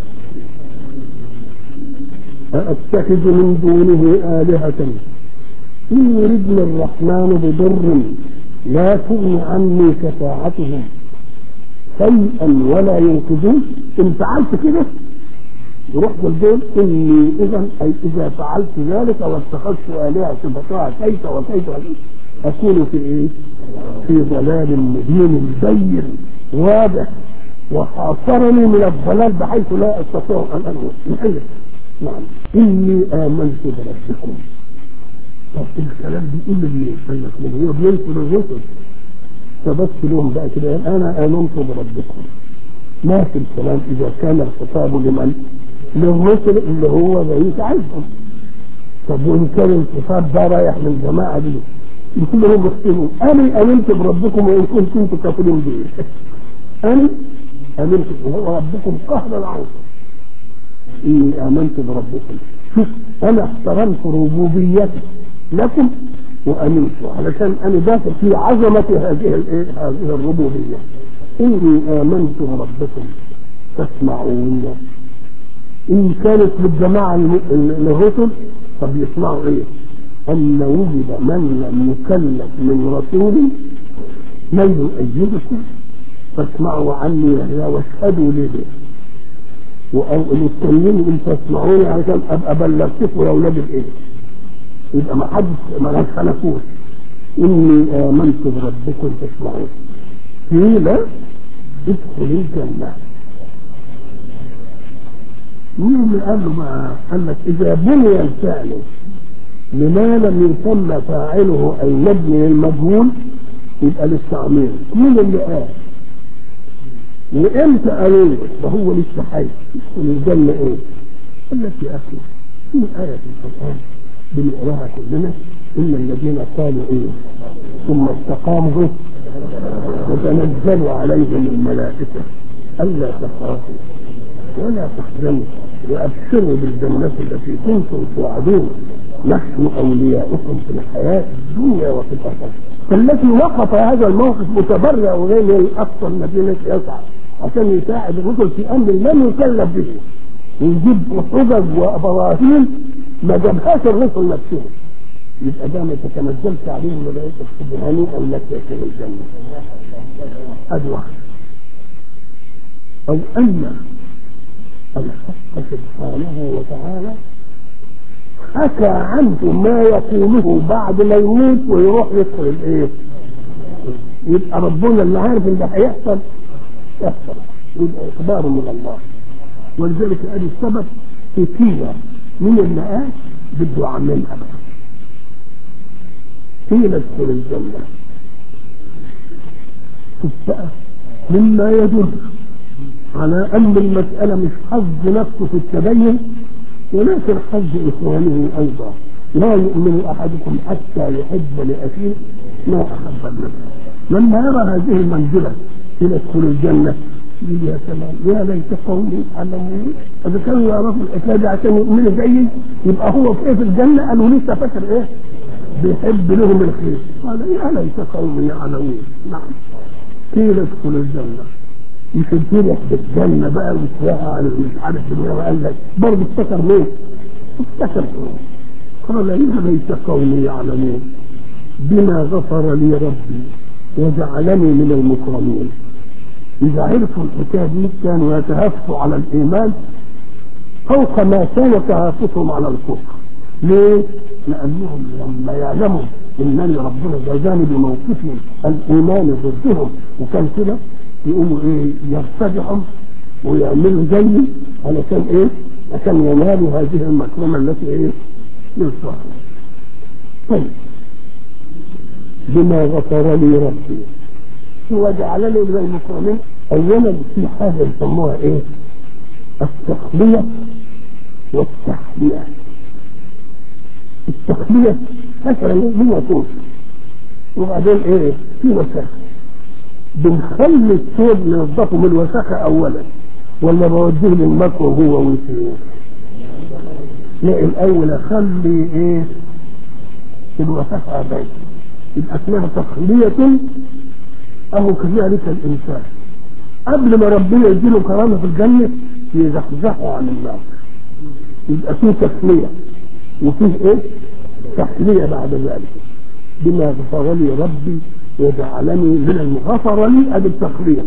B: أأتخذ من دونه آلهة إن يردني الرحمن بضر لا تغن عني شفاعتهم شيئا ولا ينقذون إن فعلت كده يروح دول اني اذا اي اذا فعلت ذلك واتخذت الهه شفقاء كيف وكيف اكون في ايه؟ في ضلال مبين بين واضح وحاصرني من الضلال بحيث لا استطيع ان انوي نعم اني امنت بربكم طب الكلام بيقول لي قال لك من هو بينصر الرسل فبس لهم بقى كده انا امنت بربكم ما في الكلام اذا كان الخطاب لمن؟ للرسل اللي هو بعيد عنهم طب وان كان الخطاب ده رايح للجماعه دي يقول لهم اختموا انا امنت بربكم وان كنتم كافرين به انا امنت وهو ربكم قهرا عنكم اني امنت بربكم شوف انا احترمت ربوبيتي لكم وامنت علشان انا داخل في عظمه هذه الايه هذه الربوبيه اني امنت بربكم تسمعون ان كانت للجماعه الرسل طب يسمعوا ايه؟ ان وجد من لم يكلف من رسول من يؤيدكم فاسمعوا عني يا واشهدوا لي به والمستنين ان تسمعوني عشان ابقى بلغتكم يا اولاد الايه؟ يبقى ما حدش ما خلفوش اني امنت بربكم فاسمعون قيل ادخل الجنه مين اللي قال له بقى؟ قال لك اذا بني الفعل لما لم يسمى فاعله اي مبني للمجهول يبقى للتعمير مين اللي قال؟ وامتى قالوا ده هو لسه حي يدخل الجنه ايه؟ قال لك يا اخي في ايه في القران بنقراها كلنا ان الذين قالوا ايه؟ ثم استقاموا وتنزل عليهم الملائكه الا تخافوا ولا تحزنوا وابشروا بالجنة التي كنتم توعدون نحن اولياؤكم في الحياة الدنيا وفي الاخرة التي وقف هذا الموقف متبرع وغير من اقصى المدينة يسعى عشان يساعد الرسل في امر لم يكلف به ويجيب حجج وبراهين ما جابهاش الرسل نفسهم يبقى ده ما تتنزلش عليهم الملائكة هنيئا لك يا شيخ الجنة ادي واحد او ان الحق سبحانه وتعالى حكى عنه ما يقوله بعد ما يموت ويروح يدخل الايه؟ يبقى ربنا اللي عارف ان ده هيحصل يحصل يبقى اخبار من الله ولذلك ادي السبب في كيلة من المآت بده يعملها بقى قيل ادخل الجنة شوف بقى مما يدل على أن المسألة مش حظ نفسه في التبين ولكن حظ إخوانه أيضا لا يؤمن احدكم حتى يحب لاخيه ما احب لنفسه لما يرى هذه المنزله يدخل الجنه يقول يا سلام يا ليت قومي يعلمون اذا كانوا يعرفوا الحكايه دي عشان يؤمنوا زيي يبقى هو في ايه في الجنه قالوا لسه فاكر ايه؟ بيحب لهم الخير قال يا ليت قومي يعلمون نعم قيل ادخل الجنه مش الفرح بالجنه بقى ويتوقع على مش عارف ايه وقال لك برضه افتكر مين؟ افتكر قال يا ليت قومي يعلمون بما غفر لي ربي وجعلني من المكرمين إذا عرفوا الحكاية دي كانوا يتهافوا على الإيمان فوق ما كان تهافتهم على الكفر ليه؟ لأنهم لما يعلموا إنني ربنا جازاني بموقفهم الإيمان ضدهم وكان كده يقوموا إيه يرتجعوا ويعملوا زيي علشان إيه؟ عشان ينالوا هذه المكرمة التي إيه؟ يرفعها. طيب بما غفر لي ربي وجعلني من المكرمين اولا في حاجه يسموها ايه؟ التخليه والتحليه التخليه مثلا من يكون وبعدين ايه؟ في وساخه بنخلي الثوب ننظفه من الوساخه اولا ولا بوديه للمكوى هو ويسير لا الاول اخلي ايه؟ الوساخه بعيد يبقى اسمها تخليه أهو كذلك الإنسان قبل ما ربنا يديله كرامة في الجنة يزحزحه عن النار يبقى فيه تسلية وفيه إيه؟ تحلية بعد ذلك بما غفر لي ربي وجعلني من المغفر لي أدي التخلية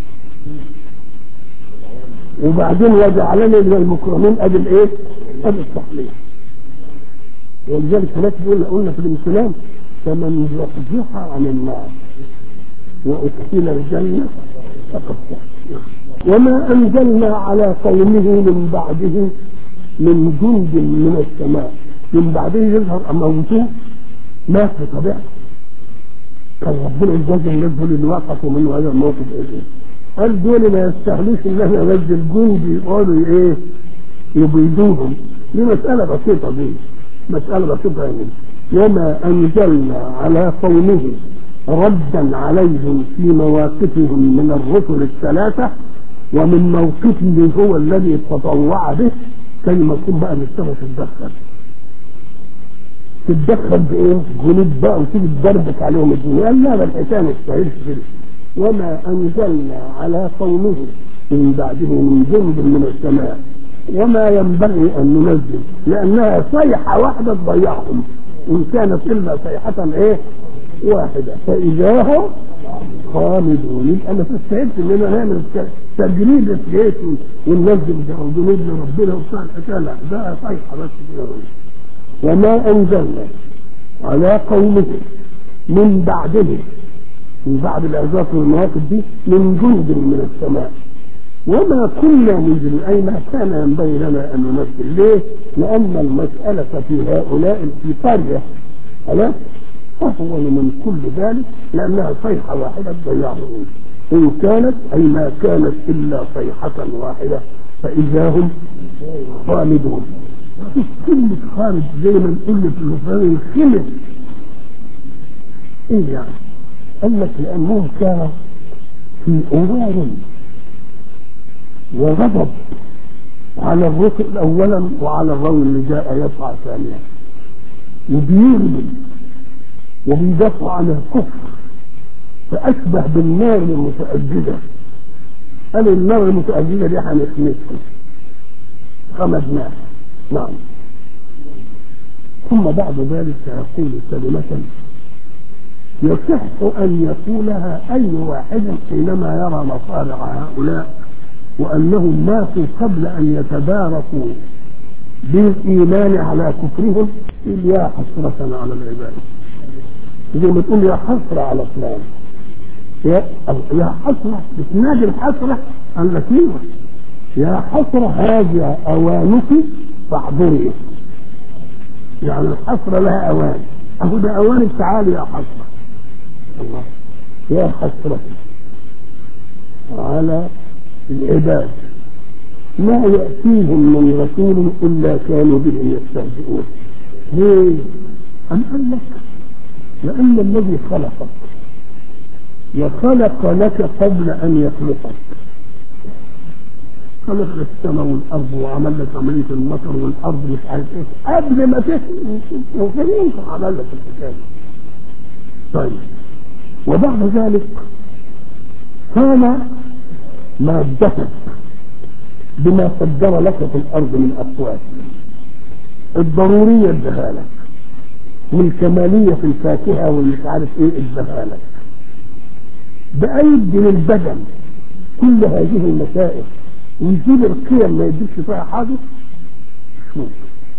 B: وبعدين وجعلني من المكرمين أدي الإيه؟ أدي التحلية ولذلك هناك قلنا قلنا في الإسلام فمن زحزح عن النار وادخل الجنه فقد فاز وما انزلنا على قومه من بعده من جند من السماء من بعده يظهر موته مات بطبيعته كان ربنا يجازي الناس دول اللي وقفوا من هذا الموقف ايه قال دول ما يستاهلوش ان احنا ننزل جند يقولوا ايه يبيدوهم دي مسألة بسيطة دي مسألة بسيطة يعني وما أنزلنا على قومه ردا عليهم في مواقفهم من الرسل الثلاثة ومن موقفه هو الذي تطوع به كي ما تكون بقى السماء تتدخل تتدخل بايه؟ جنود بقى وتيجي تدربك عليهم الدنيا قال لا ده الحكايه ما تستاهلش كده وما انزلنا على قومه من بعده من جند من السماء وما ينبغي ان ننزل لانها صيحه واحده تضيعهم ان كانت الا صيحه ايه؟ واحدة فإذا هم خامدون يبقى أنا استعدت إن أنا نعمل تجريد جيش وننزل جنود لربنا وبتاع الحكاية لا ده صيحة بس كده وما أنزلنا على قومه من بعده من بعد الأعزاف والمواقف دي من جند من السماء وما كنا منزلين أي ما كان ينبغي لنا أن ننزل ليه؟ لأن المسألة في هؤلاء في قرية خلاص أهون من كل ذلك لأنها صيحة واحدة تضيعهم إن كانت أي ما كانت إلا صيحة واحدة فإذا هم خالدون كلمة خالد زي ما نقول في الفرن خلد إيه يعني؟ قال لك لأنهم كانوا في أمور وغضب على الرسل أولا وعلى الرجل اللي جاء يسعى ثانيا وبيغلب وبيدافعوا عن الكفر فأشبه بالنار المتأججة قال النار المتأججة دي هنخمسكم خمدناها نعم ثم بعد ذلك يقول كلمة يصح أن يقولها أي واحد حينما يرى مصارع هؤلاء وأنهم ماتوا قبل أن يتباركوا بالإيمان على كفرهم يقول يا حسرة على العباد زي ما تقول يا حسرة على فلان يا يا حسرة بتنادي الحسرة قال لك ايوه يا حسرة هذه أوانك فاحضري يعني الحسرة لها أوان أهو ده أوانك تعالي يا حسرة الله يا حسرة على العباد ما يأتيهم من رسول إلا كانوا بهم يستهزئون ليه؟ أم قال لك لأن الذي خلقك وخلق لك قبل أن يخلقك خلق لك السماء والأرض وعمل لك عملية المطر والأرض مش عارف إيه قبل ما تخلق عمل لك الحكاية طيب وبعد ذلك كان مادتك بما قدر لك في الأرض من أقوال الضرورية ادها لك والكمالية في الفاكهة والمش عارف ايه ادها لك بأيد للبدن كل هذه المسائل ويجيب القيم ما يديكش فيها حاجة مش ممكن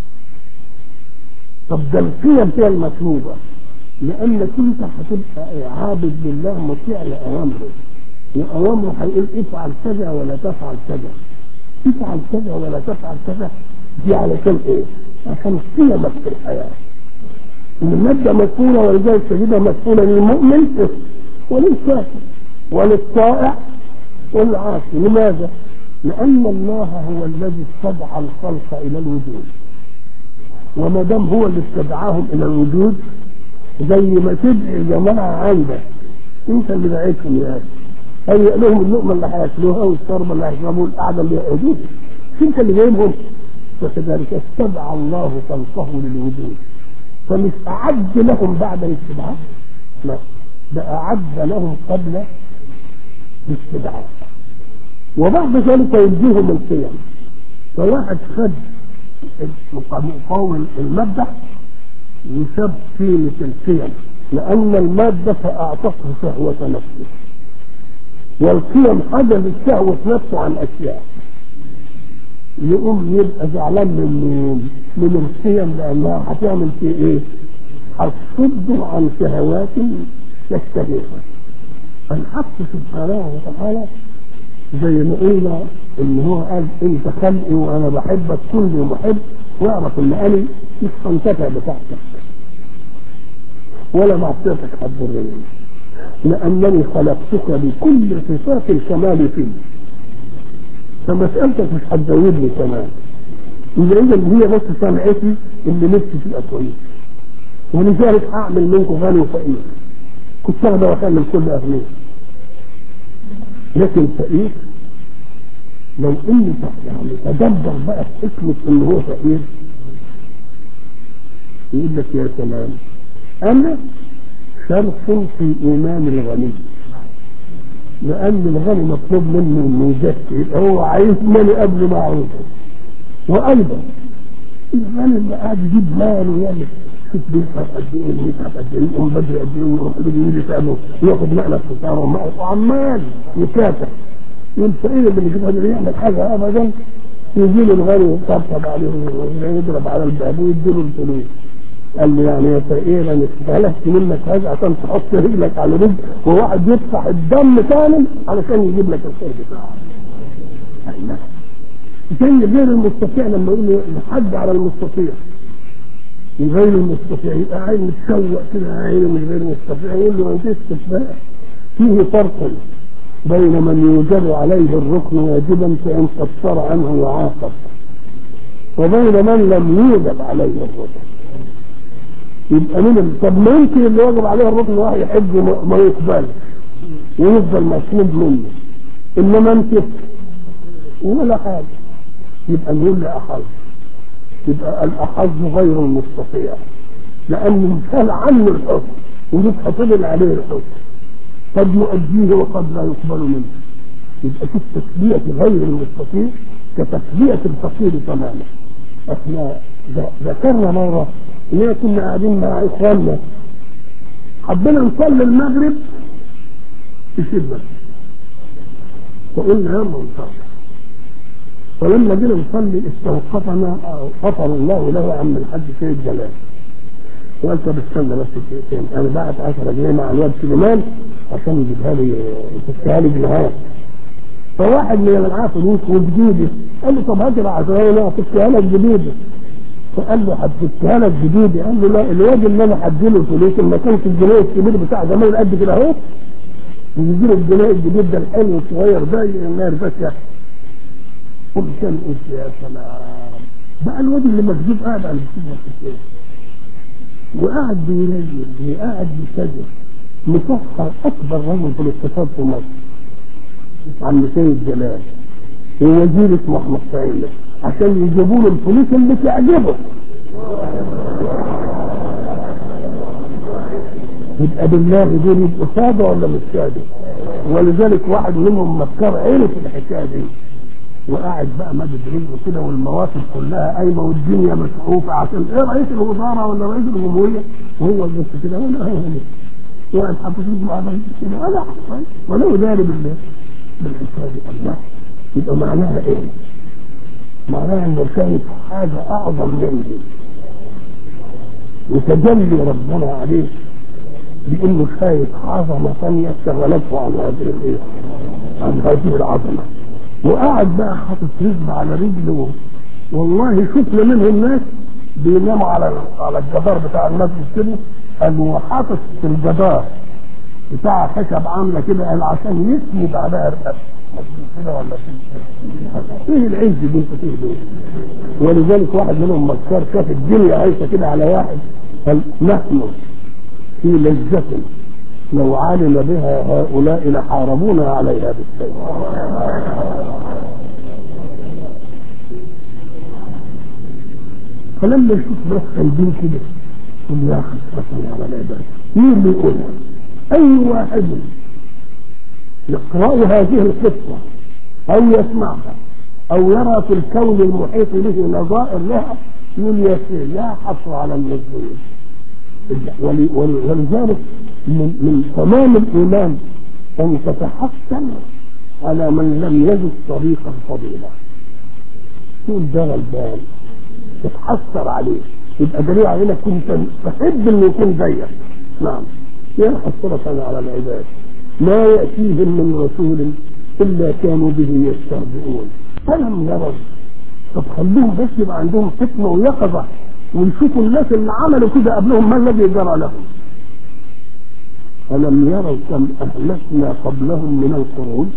B: طب ده القيم هي المطلوبة لأنك أنت هتبقى عابد لله مطيع لأوامره وأوامره هيقول افعل كذا ولا تفعل كذا افعل كذا ولا تفعل كذا دي علشان ايه؟ عشان قيمك في الحياة المادة مسؤولة ولذلك تجدها مسؤولة للمؤمن وللكافر وللطائع والعاصي لماذا؟ لأن الله هو الذي استدعى الخلق إلى الوجود وما دام هو اللي استدعاهم إلى الوجود زي ما تدعي الجماعة عندك أنت اللي دعيتهم يا أخي هيئ لهم اللقمة اللي هياكلوها والشربة اللي هيشربوها القعدة اللي هيقعدوها أنت اللي جايبهم فكذلك استدعى الله خلقه للوجود فمش أعد لهم بعد الاستدعاء لا ده أعد لهم قبل الاستدعاء وبعد ذلك يديهم القيم فواحد خد مقاوم المادة وساب قيمة القيم لأن المادة أعطته شهوة نفسه والقيم حجز الشهوة نفسه عن أشياء يقوم يبقى زعلان من من القيم لأنها هتعمل في إيه؟ هتصده عن شهوات يشتهيها الحق سبحانه وتعالى زي ما قلنا ان هو قال انت خلقي وانا بحبك كل محب واعرف ان انا مش هنتفع بتاعتك ولا معصيتك هتضرني لانني خلقتك بكل صفات الكمال فيك فمسألتك مش هتزودني كمان إذا إذا هي بس صنعتي اللي نفسي تبقى كويس ولذلك أعمل منكم غني وفقير كنت أقدر أخلي الكل أغنياء لكن فقير لو إني يعني تدبر بقى في حكمة إن هو فقير يقول لك يا سلام أنا شرط في إيمان الغني لأن الغني مطلوب منه إنه يزكي يبقى هو عايز مالي قبل ما عاوزه وأيضا الغني اللي قاعد يجيب مال ويعمل شوف بيتعب قد إيه ويتعب قد إيه يقوم بدري قد إيه ويروح يجي يسأله وياخد مقلب فطار وعمال يكافح والفقير اللي مش قادر يعمل حاجة أبدا يجي له الغني ويطبطب عليه ويضرب على الباب ويديله الفلوس قال له يعني يا فقير انا استهلكت منك هذا عشان تحط رجلك على رجل وواحد يدفع الدم كامل علشان يجيب لك الخير بتاعه. أيوة. زي غير المستطيع لما يقول الحج على المستطيع غير المستطيع يبقى عين متسوق كده عين من غير المستطيع يقول له انت استشفاء فيه فرق بين من يوجب عليه الركن واجبا فان قصر عنه يعاقب وبين من لم يوجب عليه الركن يبقى من طب ممكن اللي واجب عليه الركن واحد يحج ما يقبلش ويفضل مطلوب منه انما انت ولا حاجه يبقى نقول لاحظ يبقى الاحظ غير المستطيع لانه مثال عنه الحكم ولسه فضل عليه الحكم قد يؤديه وقد لا يقبل منه يبقى شوف تسلية غير المستطيع كتسلية الفقير تماما احنا ذكرنا مرة إننا كنا قاعدين مع إخواننا حبينا نصلي المغرب في شدة فقلنا يلا نصلي فلما جينا نصلي استوقفنا غفر الله له عم الحاج سيد جلال وقال طب استنى بس دقيقتين انا بعت 10 جنيه مع الواد سليمان عشان يجيبها لي يفكها لي جنيهات فواحد من اللي معاه فلوس وجديده قال له طب هات ال 10 جنيه هفكها لك جديده فقال له هفكها لك جديده قال له لا الواد اللي انا هديله الفلوس ما كانش الجنيه الكبير بتاع زمان قد كده اهو يجي له الجنيه الجديد ده الحلو الصغير ده ما يرفعش قلت كان قلت يا سلام بقى الواد اللي مكذوب قاعد على الكتاب وقاعد بينزل وقاعد يسجل مسخر اكبر رجل في الاقتصاد في مصر عم سيد جلال ووزير اسمه احمد سعيد عشان يجيبوا له الفلوس اللي تعجبه يبقى بالله دول يبقوا ساده ولا مش ساده ولذلك واحد منهم مكر عينه في الحكايه دي وقاعد بقى مدد رجله كده والمواقف كلها قايمه والدنيا مسحوفه عشان ايه رئيس الوزاره ولا رئيس الجمهوريه وهو بس كده ولا هو وقاعد حاطط رجله على رجله كده ولا ولا يداري بالله بالحكايه دي الله يبقى معناها ايه؟ معناها انه شايف حاجه اعظم منه وتجلي ربنا عليه بانه شايف عظمه ثانيه شغلته عن هذه الايه؟ عن هذه العظمه وقاعد بقى حاطط رجل على رجله والله شفنا منهم ناس بيناموا على على الجدار بتاع المسجد كده قال حاطط في الجدار بتاع خشب عامله كده قال عشان يسند عليها الرقبه كده ولا ايه العز دي انت فيه دول ولذلك واحد منهم مكار شاف الدنيا عايشه كده على واحد قال نحن في لذة لو علم بها هؤلاء لحاربونا عليها بالسيف فلما يشوف ناس خايبين كده يقول يا خسرة على العباد مين اللي يقولها؟ أي واحد يقرأ هذه القصة أو يسمعها أو يرى في الكون المحيط به نظائر لها يقول يا سيدي يا حسرة على المسلمين ولذلك من, من تمام الإيمان أن تتحسن على من لم يجد طريقا فضيلة تقول ده غلبان تتحسر عليه يبقى دليل علينا كنت تحب انه يكون زيك نعم يا حسرة على العباد ما يأتيهم من رسول إلا كانوا به يستهزئون فلم يروا طب خلوهم بس يبقى عندهم حكمة ويقظة ويشوفوا الناس اللي عملوا كده قبلهم ما الذي جرى لهم ألم يروا كم أهلكنا قبلهم من القرون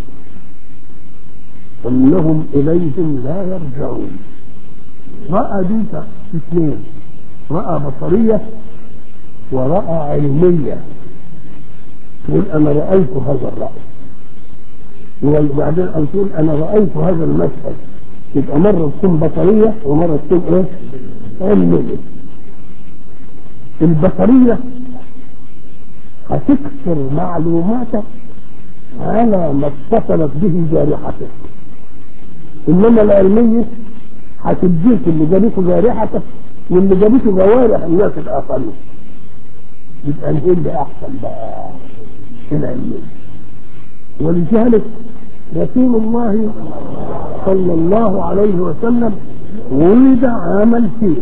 B: أنهم إليهم لا يرجعون رأى دي اثنين رأى بصرية ورأى علمية تقول أنا رأيت هذا الرأي وبعدين أن تقول أنا رأيت هذا المشهد يبقى مرة تكون بصرية ومرة تكون إيه؟ علمية البصرية هتكسر معلوماتك على ما اتصلت به جارحتك انما العلمية هتديك اللي جابته جارحتك واللي جابته جوارح الناس الاخرين يبقى ايه اللي احسن بقى العلمية ولذلك رسول الله صلى الله عليه وسلم ولد عام الفيل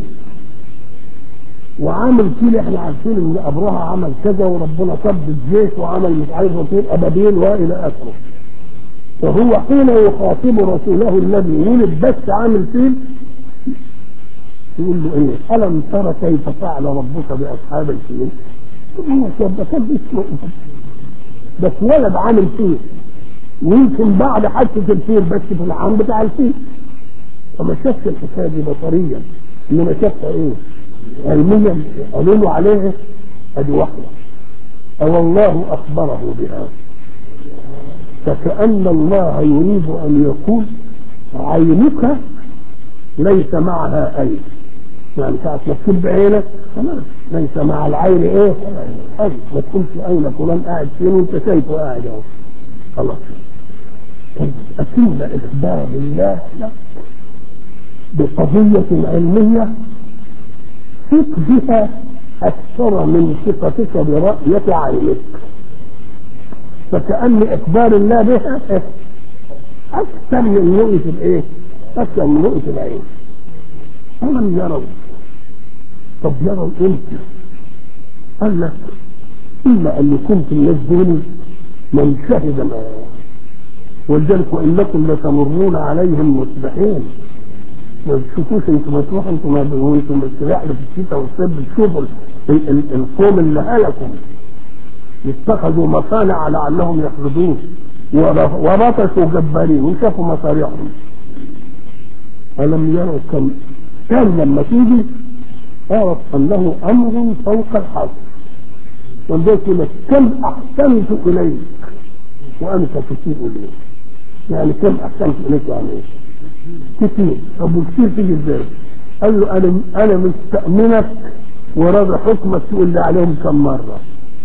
B: وعام الفيل احنا عارفين ان ابرهه عمل كذا وربنا صب الجيش وعمل مش عارف وطير ابابيل والى اخره فهو حين يخاطب رسوله الذي ولد بس عام الفيل يقول له ايه الم ترى كيف فعل ربك باصحاب الفيل؟ هو كان اسمه بس ولد عام الفيل ويمكن بعد حادثه الفيل بس في العام بتاع الفيل فما شافش الحكايه دي بصريا انما شافها ايه؟ علميا قالوا له عليها ادي واحده او الله اخبره بها فكأن الله يريد ان يقول عينك ليس معها عين يعني ساعة ما تكون بعينك خلاص ليس مع العين ايه؟ عين ما تكونش عينك فلان قاعد فين وانت شايفه قاعد اهو خلاص أتم إخبار الله لك بقضية علمية ثق بها أكثر من ثقتك برأية عينك فكأن إخبار الله بها أكثر من رؤية الإيه؟ أكثر من رؤية العين ألم يروا طب يروا إمتى؟ قال لك إلا أن يكون في الناس دول من شهد ما ولذلك وإنكم لتمرون عليهم مصبحين ما تشوفوش انتم ما تروحوا انتم وانتم بترحلوا في الشتاء والصيف بتشوفوا القوم اللي هلكوا اتخذوا مصانع لعلهم يخرجون ورطشوا جبارين وشافوا مصاريعهم ألم يروا كم كان لما تيجي اعرف انه امر فوق الحصر ولذلك يقول لك كم احسنت اليك وانت تسيء الي يعني كم احسنت اليك يعني ايه؟ كتير طب وكتير تيجي ازاي؟ قال له انا انا مستأمنك وراضي حكمك تقول لي عليهم كم مره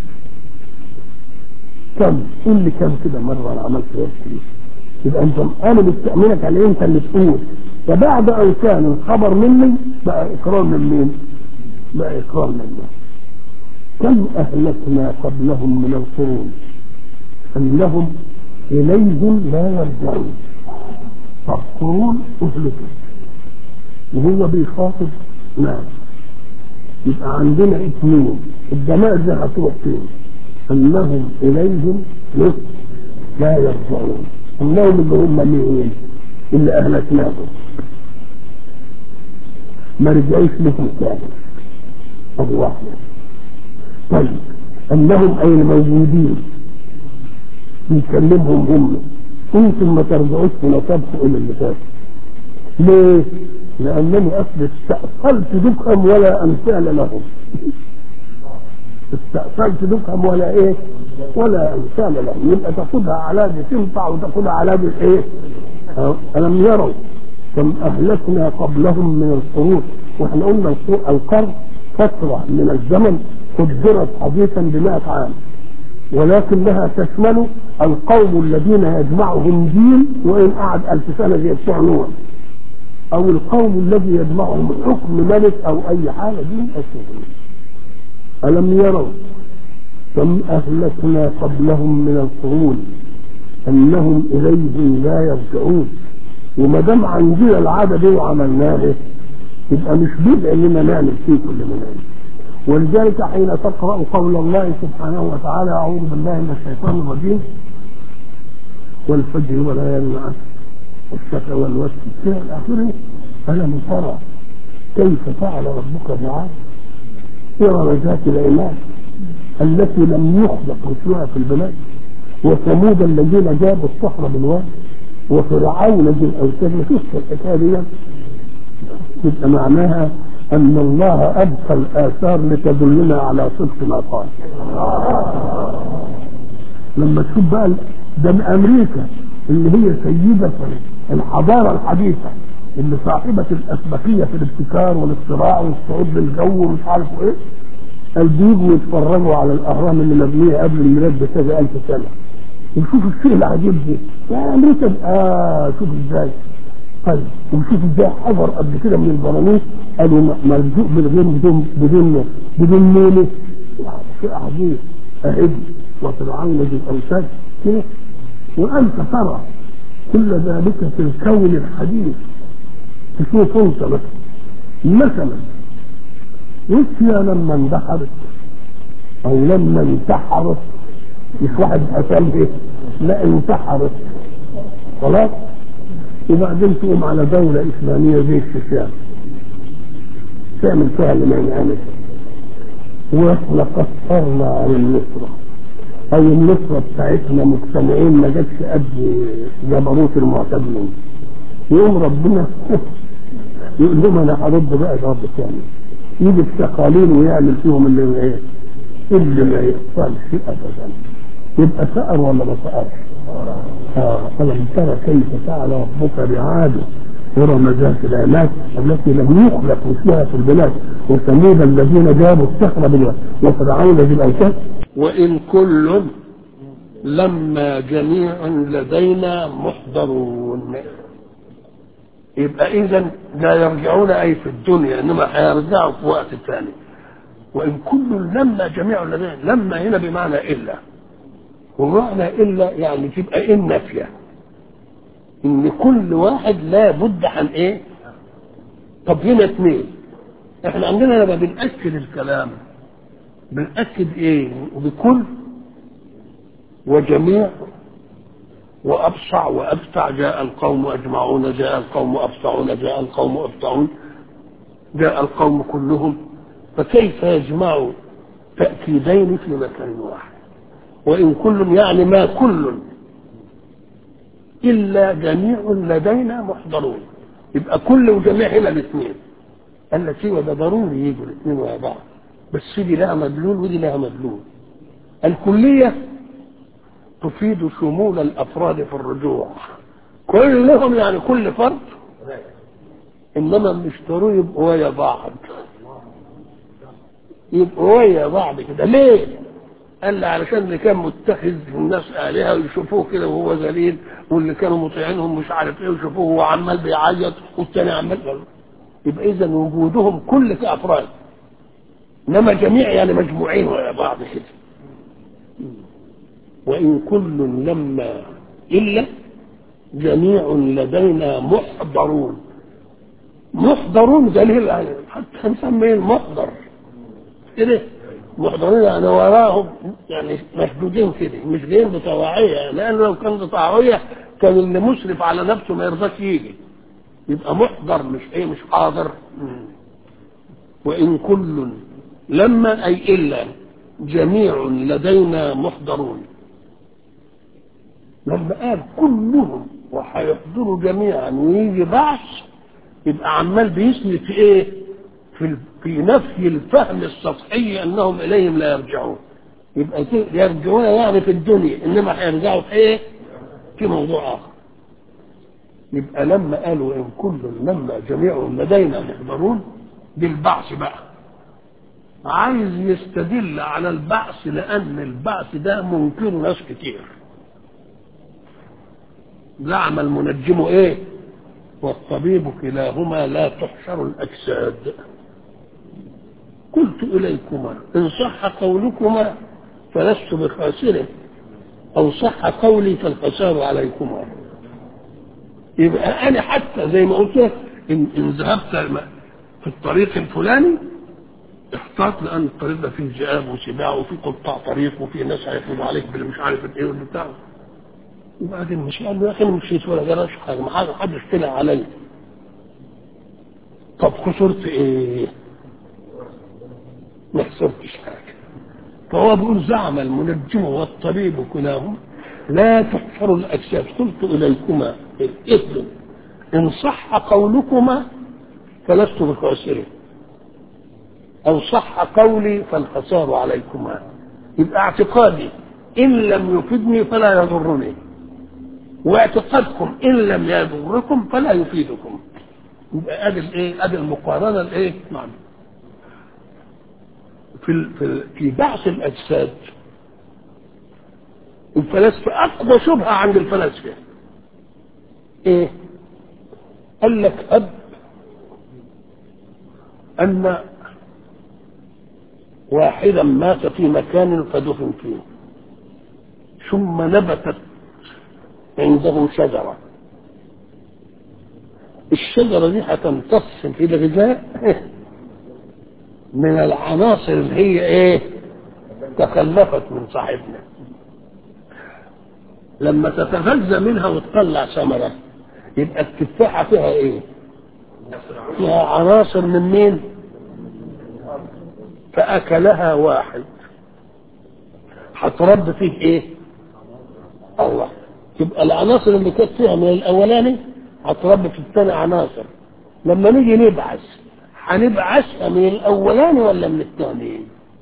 B: كم قول لي كم كده مره انا عملت ايه كتير يبقى انت انا مستأمنك على انت اللي تقول فبعد ان كان الخبر مني بقى اقرار من مين؟ بقى اقرار من الله كم اهلكنا قبلهم من القرون انهم اليهم لا يرجعون فالقرون اهلكت وهو بيخاطب ناس يبقى عندنا اثنين الجماعة دي هتروح فين؟ انهم اليهم لا يرجعون انهم اللي هم مين؟ اللي اهلكناهم ما رجعوش لهم تاني ادي واحده طيب انهم اي الموجودين بيكلمهم هم انتم ما ترجعوش ونصبتوا الى اللي فات ليه؟ لانني اصل استأصلت دكهم ولا امثال لهم استأصلت دكهم ولا ايه؟ ولا امثال لهم يبقى تاخدها على دي تنفع وتاخدها على دي ايه؟ الم يروا كم اهلكنا قبلهم من القرون واحنا قلنا القرن فتره من الزمن قدرت حديثا بمئة عام ولكنها تشمل القوم الذين يجمعهم دين وان قعد الف سنه زي بتوع نوح او القوم الذي يجمعهم حكم ملك او اي حاجه دين اسمه الم يروا كم اهلكنا قبلهم من القرون انهم اليهم لا يرجعون وما دام عندنا العاده دي وعملناه يبقى مش بدء اننا نعمل فيه كل ما نعمل ولذلك حين تقرا قول الله سبحانه وتعالى اعوذ بالله من الشيطان الرجيم والفجر وليالي العشر والشفع والوتر الى اخره الم ترى كيف فعل ربك بعاد ارم ذات العماد التي لم يخلق مثلها في البلاد وثمود الذين جابوا الصخر بالواد وفرعون ذي الاوتاد ما فيش الحكايه دي يبقى معناها ان الله ابقى الاثار لتدلنا على صدق ما قال لما تشوف بقى ده من امريكا اللي هي سيده الحضاره الحديثه اللي صاحبه الاسبقيه في الابتكار والاختراع والصعود للجو ومش عارف ايه قال بيجوا يتفرجوا على الاهرام اللي مبنيه قبل الميلاد بكذا الف سنه وشوف الشيء العجيب ده يا امريكا اه شوف ازاي طيب وشوف ازاي حضر قبل كده من البراميل قالوا مرزوق من غير بدون بدون بدون ميله شيء عجيب اهد وفرعون ذي الاوتاد كده وانت ترى كل ذلك في الكون الحديث تشوف انت مثلا مثلا روسيا لما اندحرت او لما انتحرت مش واحد حصل ايه لا انتحرت خلاص وبعدين تقوم على دولة إسلامية زي الشيشان تعمل فيها اللي ما ينعمل واحنا قصرنا عن النصرة أو النصرة بتاعتنا مجتمعين ما جاتش قد جبروت المعتدلين يقوم ربنا يقول لهم أنا هرد بقى رب تاني يجي الثقالين ويعمل فيهم اللي ايه اللي ما يحصلش أبدا يبقى سأر ولا ما سأرش؟ آه ألم ترى كيف فعل ربك بعاد ورم ذات العماد التي لم يخلق مثلها في البلاد وثمود الذين جابوا الصخر بالواد وفرعون ذي الاوتاد
A: وإن كل لما جميع لدينا محضرون يبقى إذا لا يرجعون أي في الدنيا إنما هيرجعوا في وقت ثاني وإن كل لما جميع لدينا لما هنا بمعنى إلا ومعنى إلا يعني تبقى إن نافية إن كل واحد لا بد عن إيه طب هنا اثنين احنا عندنا لما بنأكد الكلام بنأكد ايه بكل وجميع وأبصع وأبتع جاء القوم أجمعون جاء القوم أبصعون جاء القوم أبتعون جاء القوم كلهم فكيف يجمع تأكيدين في مكان واحد وإن كل يعني ما كل إلا جميع لدينا محضرون يبقى كل وجميع هنا الاثنين قال لك ايوه ده ضروري يجوا الاثنين مع بعض بس دي لها مدلول ودي لها مدلول الكليه تفيد شمول الافراد في الرجوع كلهم يعني كل فرد انما مش ضروري يبقوا ويا بعض يبقوا ويا بعض كده ليه؟ قال لي علشان اللي كان متخذ الناس آلهة ويشوفوه كده وهو ذليل واللي كانوا مطيعينهم مش عارف ايه ويشوفوه وهو عمال بيعيط والتاني عمال يبقى اذا وجودهم كل كافراد انما جميع يعني مجموعين ويا بعض كده وان كل لما الا جميع لدينا محضرون محضرون دليل حتى نسميه المحضر كده محضرين يعني وراهم يعني مشدودين كده مش جايين بطواعية لأن لو كان بطواعية كان اللي مسرف على نفسه ما يرضاش يجي يبقى محضر مش ايه مش حاضر وإن كل لما أي إلا جميع لدينا محضرون لما قال كلهم وهيحضروا جميعا ويجي بعث يبقى عمال بيسند في ايه؟ في في نفي الفهم السطحي انهم اليهم لا يرجعون يبقى يرجعون يعني في الدنيا انما هيرجعوا في ايه؟ في موضوع اخر يبقى لما قالوا ان كل لما جميع لدينا محضرون بالبعث بقى عايز يستدل على البعث لان البعث ده منكر ناس كتير زعم المنجم ايه والطبيب كلاهما لا تحشر الاجساد قلت اليكما ان صح قولكما فلست بخاسره او صح قولي فالخسار عليكما يبقى انا حتى زي ما قلت لك ان, إن ذهبت في الطريق الفلاني احتاط لان الطريق ده فيه ذئاب وسباع وفيه قطاع طريق وفيه ناس هيفرضوا عليك باللي مش عارف ايه واللي بتاع وبعدين مش قال له يا اخي انا مشيت ولا جراش حاجه ما حاجه حدش طلع عليا طب خسرت ايه؟ ما خسرتش حاجه فهو بيقول زعم المنجم والطبيب كلاهما لا تحفر الاجساد قلت اليكما الاثم ان صح قولكما فلست بخاسره او صح قولي فالخسار عليكما يبقى اعتقادي ان لم يفيدني فلا يضرني واعتقادكم ان لم يضركم فلا يفيدكم يبقى ادي الايه ادي المقارنه الايه نعم في في في بعث الاجساد الفلاسفه اقوى شبهه عند الفلاسفه ايه قال لك اب ان واحدا مات في مكان فدفن فيه ثم نبتت عنده شجرة الشجرة دي هتمتص في الغذاء من العناصر اللي هي ايه تخلفت من صاحبنا لما تتغذى منها وتطلع ثمرة يبقى التفاحة فيها ايه فيها عناصر من مين فأكلها واحد هترد فيه ايه الله تبقى العناصر اللي كانت فيها من الاولاني هتربي في الثاني عناصر لما نيجي نبعث هنبعثها من الاولاني ولا من الثاني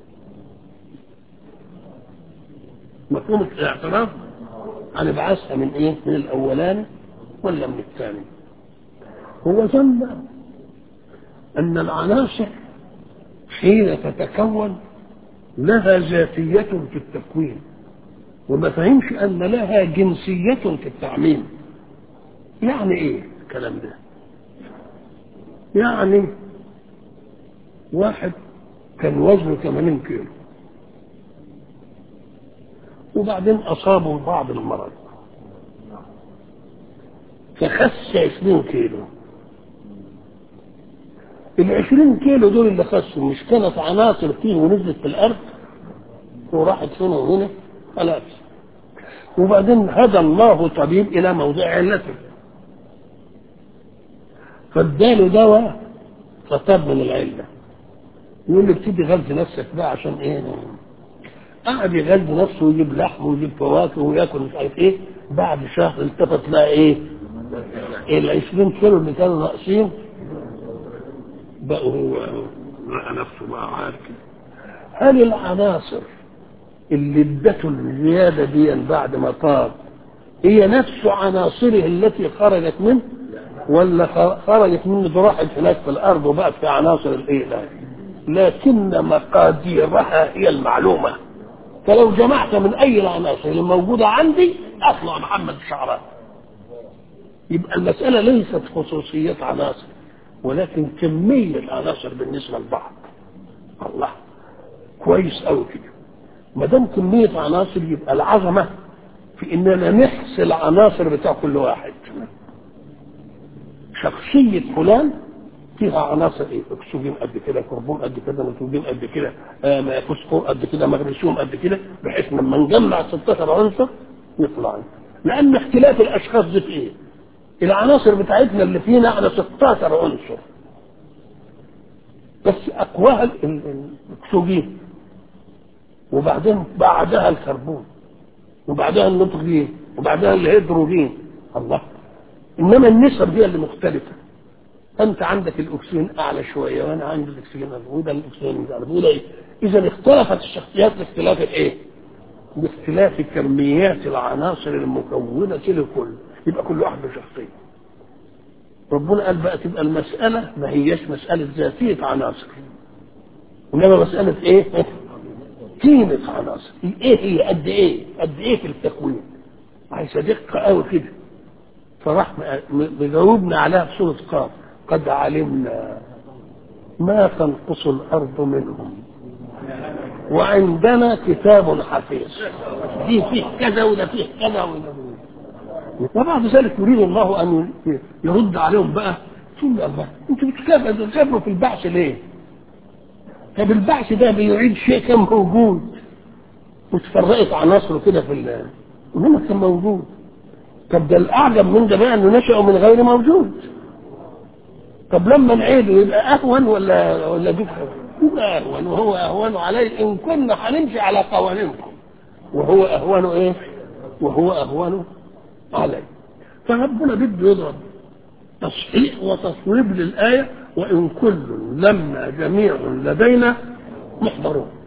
A: مفهوم الاعتراف هنبعثها من ايه من الاولاني ولا من الثاني هو ظن ان العناصر حين تتكون لها ذاتية في التكوين وما فهمش ان لها جنسية في التعميم يعني ايه الكلام ده يعني واحد كان وزنه 80 كيلو وبعدين اصابه بعض المرض فخس 20 كيلو ال 20 كيلو دول اللي خسوا مش كانت عناصر فيه ونزلت في الارض وراحت هنا وهنا خلاص وبعدين هدى الله طبيب الى موضع علته فاداله دواء فطاب من العله يقول له ابتدي غذي نفسك بقى عشان ايه قعد يغذي نفسه ويجيب لحم ويجيب فواكه وياكل مش عارف ايه بعد شهر التفت لقى ايه ال 20 كيلو اللي كانوا ناقصين بقى هو لقى نفسه بقى عارف كده هل العناصر اللي ادته الزيادة دي بعد ما طاب هي نفس عناصره التي خرجت منه ولا خرجت منه راحت هناك في الارض وبقت في عناصر الايه لا لكن مقاديرها هي المعلومه فلو جمعت من اي العناصر اللي موجوده عندي اطلع محمد شعران يبقى المساله ليست خصوصيه عناصر ولكن كميه عناصر بالنسبه لبعض الله كويس قوي كده ما دام كميه عناصر يبقى العظمه في اننا نحصي العناصر بتاع كل واحد شخصية فلان فيها عناصر ايه؟ اكسجين قد كده، كربون قد كده، نيتروجين قد كده، آه فوسفور قد كده، مغنيسيوم قد كده، بحيث لما نجمع 16 عنصر يطلع لأن اختلاف الأشخاص دي في ايه؟ العناصر بتاعتنا اللي فينا على 16 عنصر. بس أقواها الأكسجين وبعدين بعدها الكربون وبعدها النيتروجين وبعدها الهيدروجين الله انما النسب هي اللي مختلفه انت عندك الاكسجين اعلى شويه وانا عندي الاكسجين وده الاكسجين وده ايه اذا اختلفت الشخصيات باختلاف الايه باختلاف كميات العناصر المكونه للكل يبقى كل واحد له شخصيه ربنا قال بقى تبقى المساله ما هياش مساله ذاتيه عناصر انما مساله ايه قيمه عناصر ايه هي قد ايه قد ايه في التكوين عايزه دقه قوي كده فراح بجاوبنا عليها بصورة قاف قد علمنا ما تنقص الأرض منهم وعندنا كتاب حفيظ دي فيه كذا وده فيه كذا وده وبعد ذلك يريد الله أن يرد عليهم بقى ثم الله انتوا بتكافئوا في البعث ليه؟ طب البعث ده بيعيد شيء كان موجود وتفرقت عناصره كده في ال انما كان موجود طب ده الاعجب من ده بقى انه نشأ من غير موجود طب لما نعيده يبقى اهون ولا ولا دفع يبقى اهون وهو اهون عليه ان كنا هنمشي على قوانينكم وهو اهون ايه وهو اهون عليه فربنا بده يضرب تصحيح وتصويب للايه وان كل لما جميع لدينا محضرون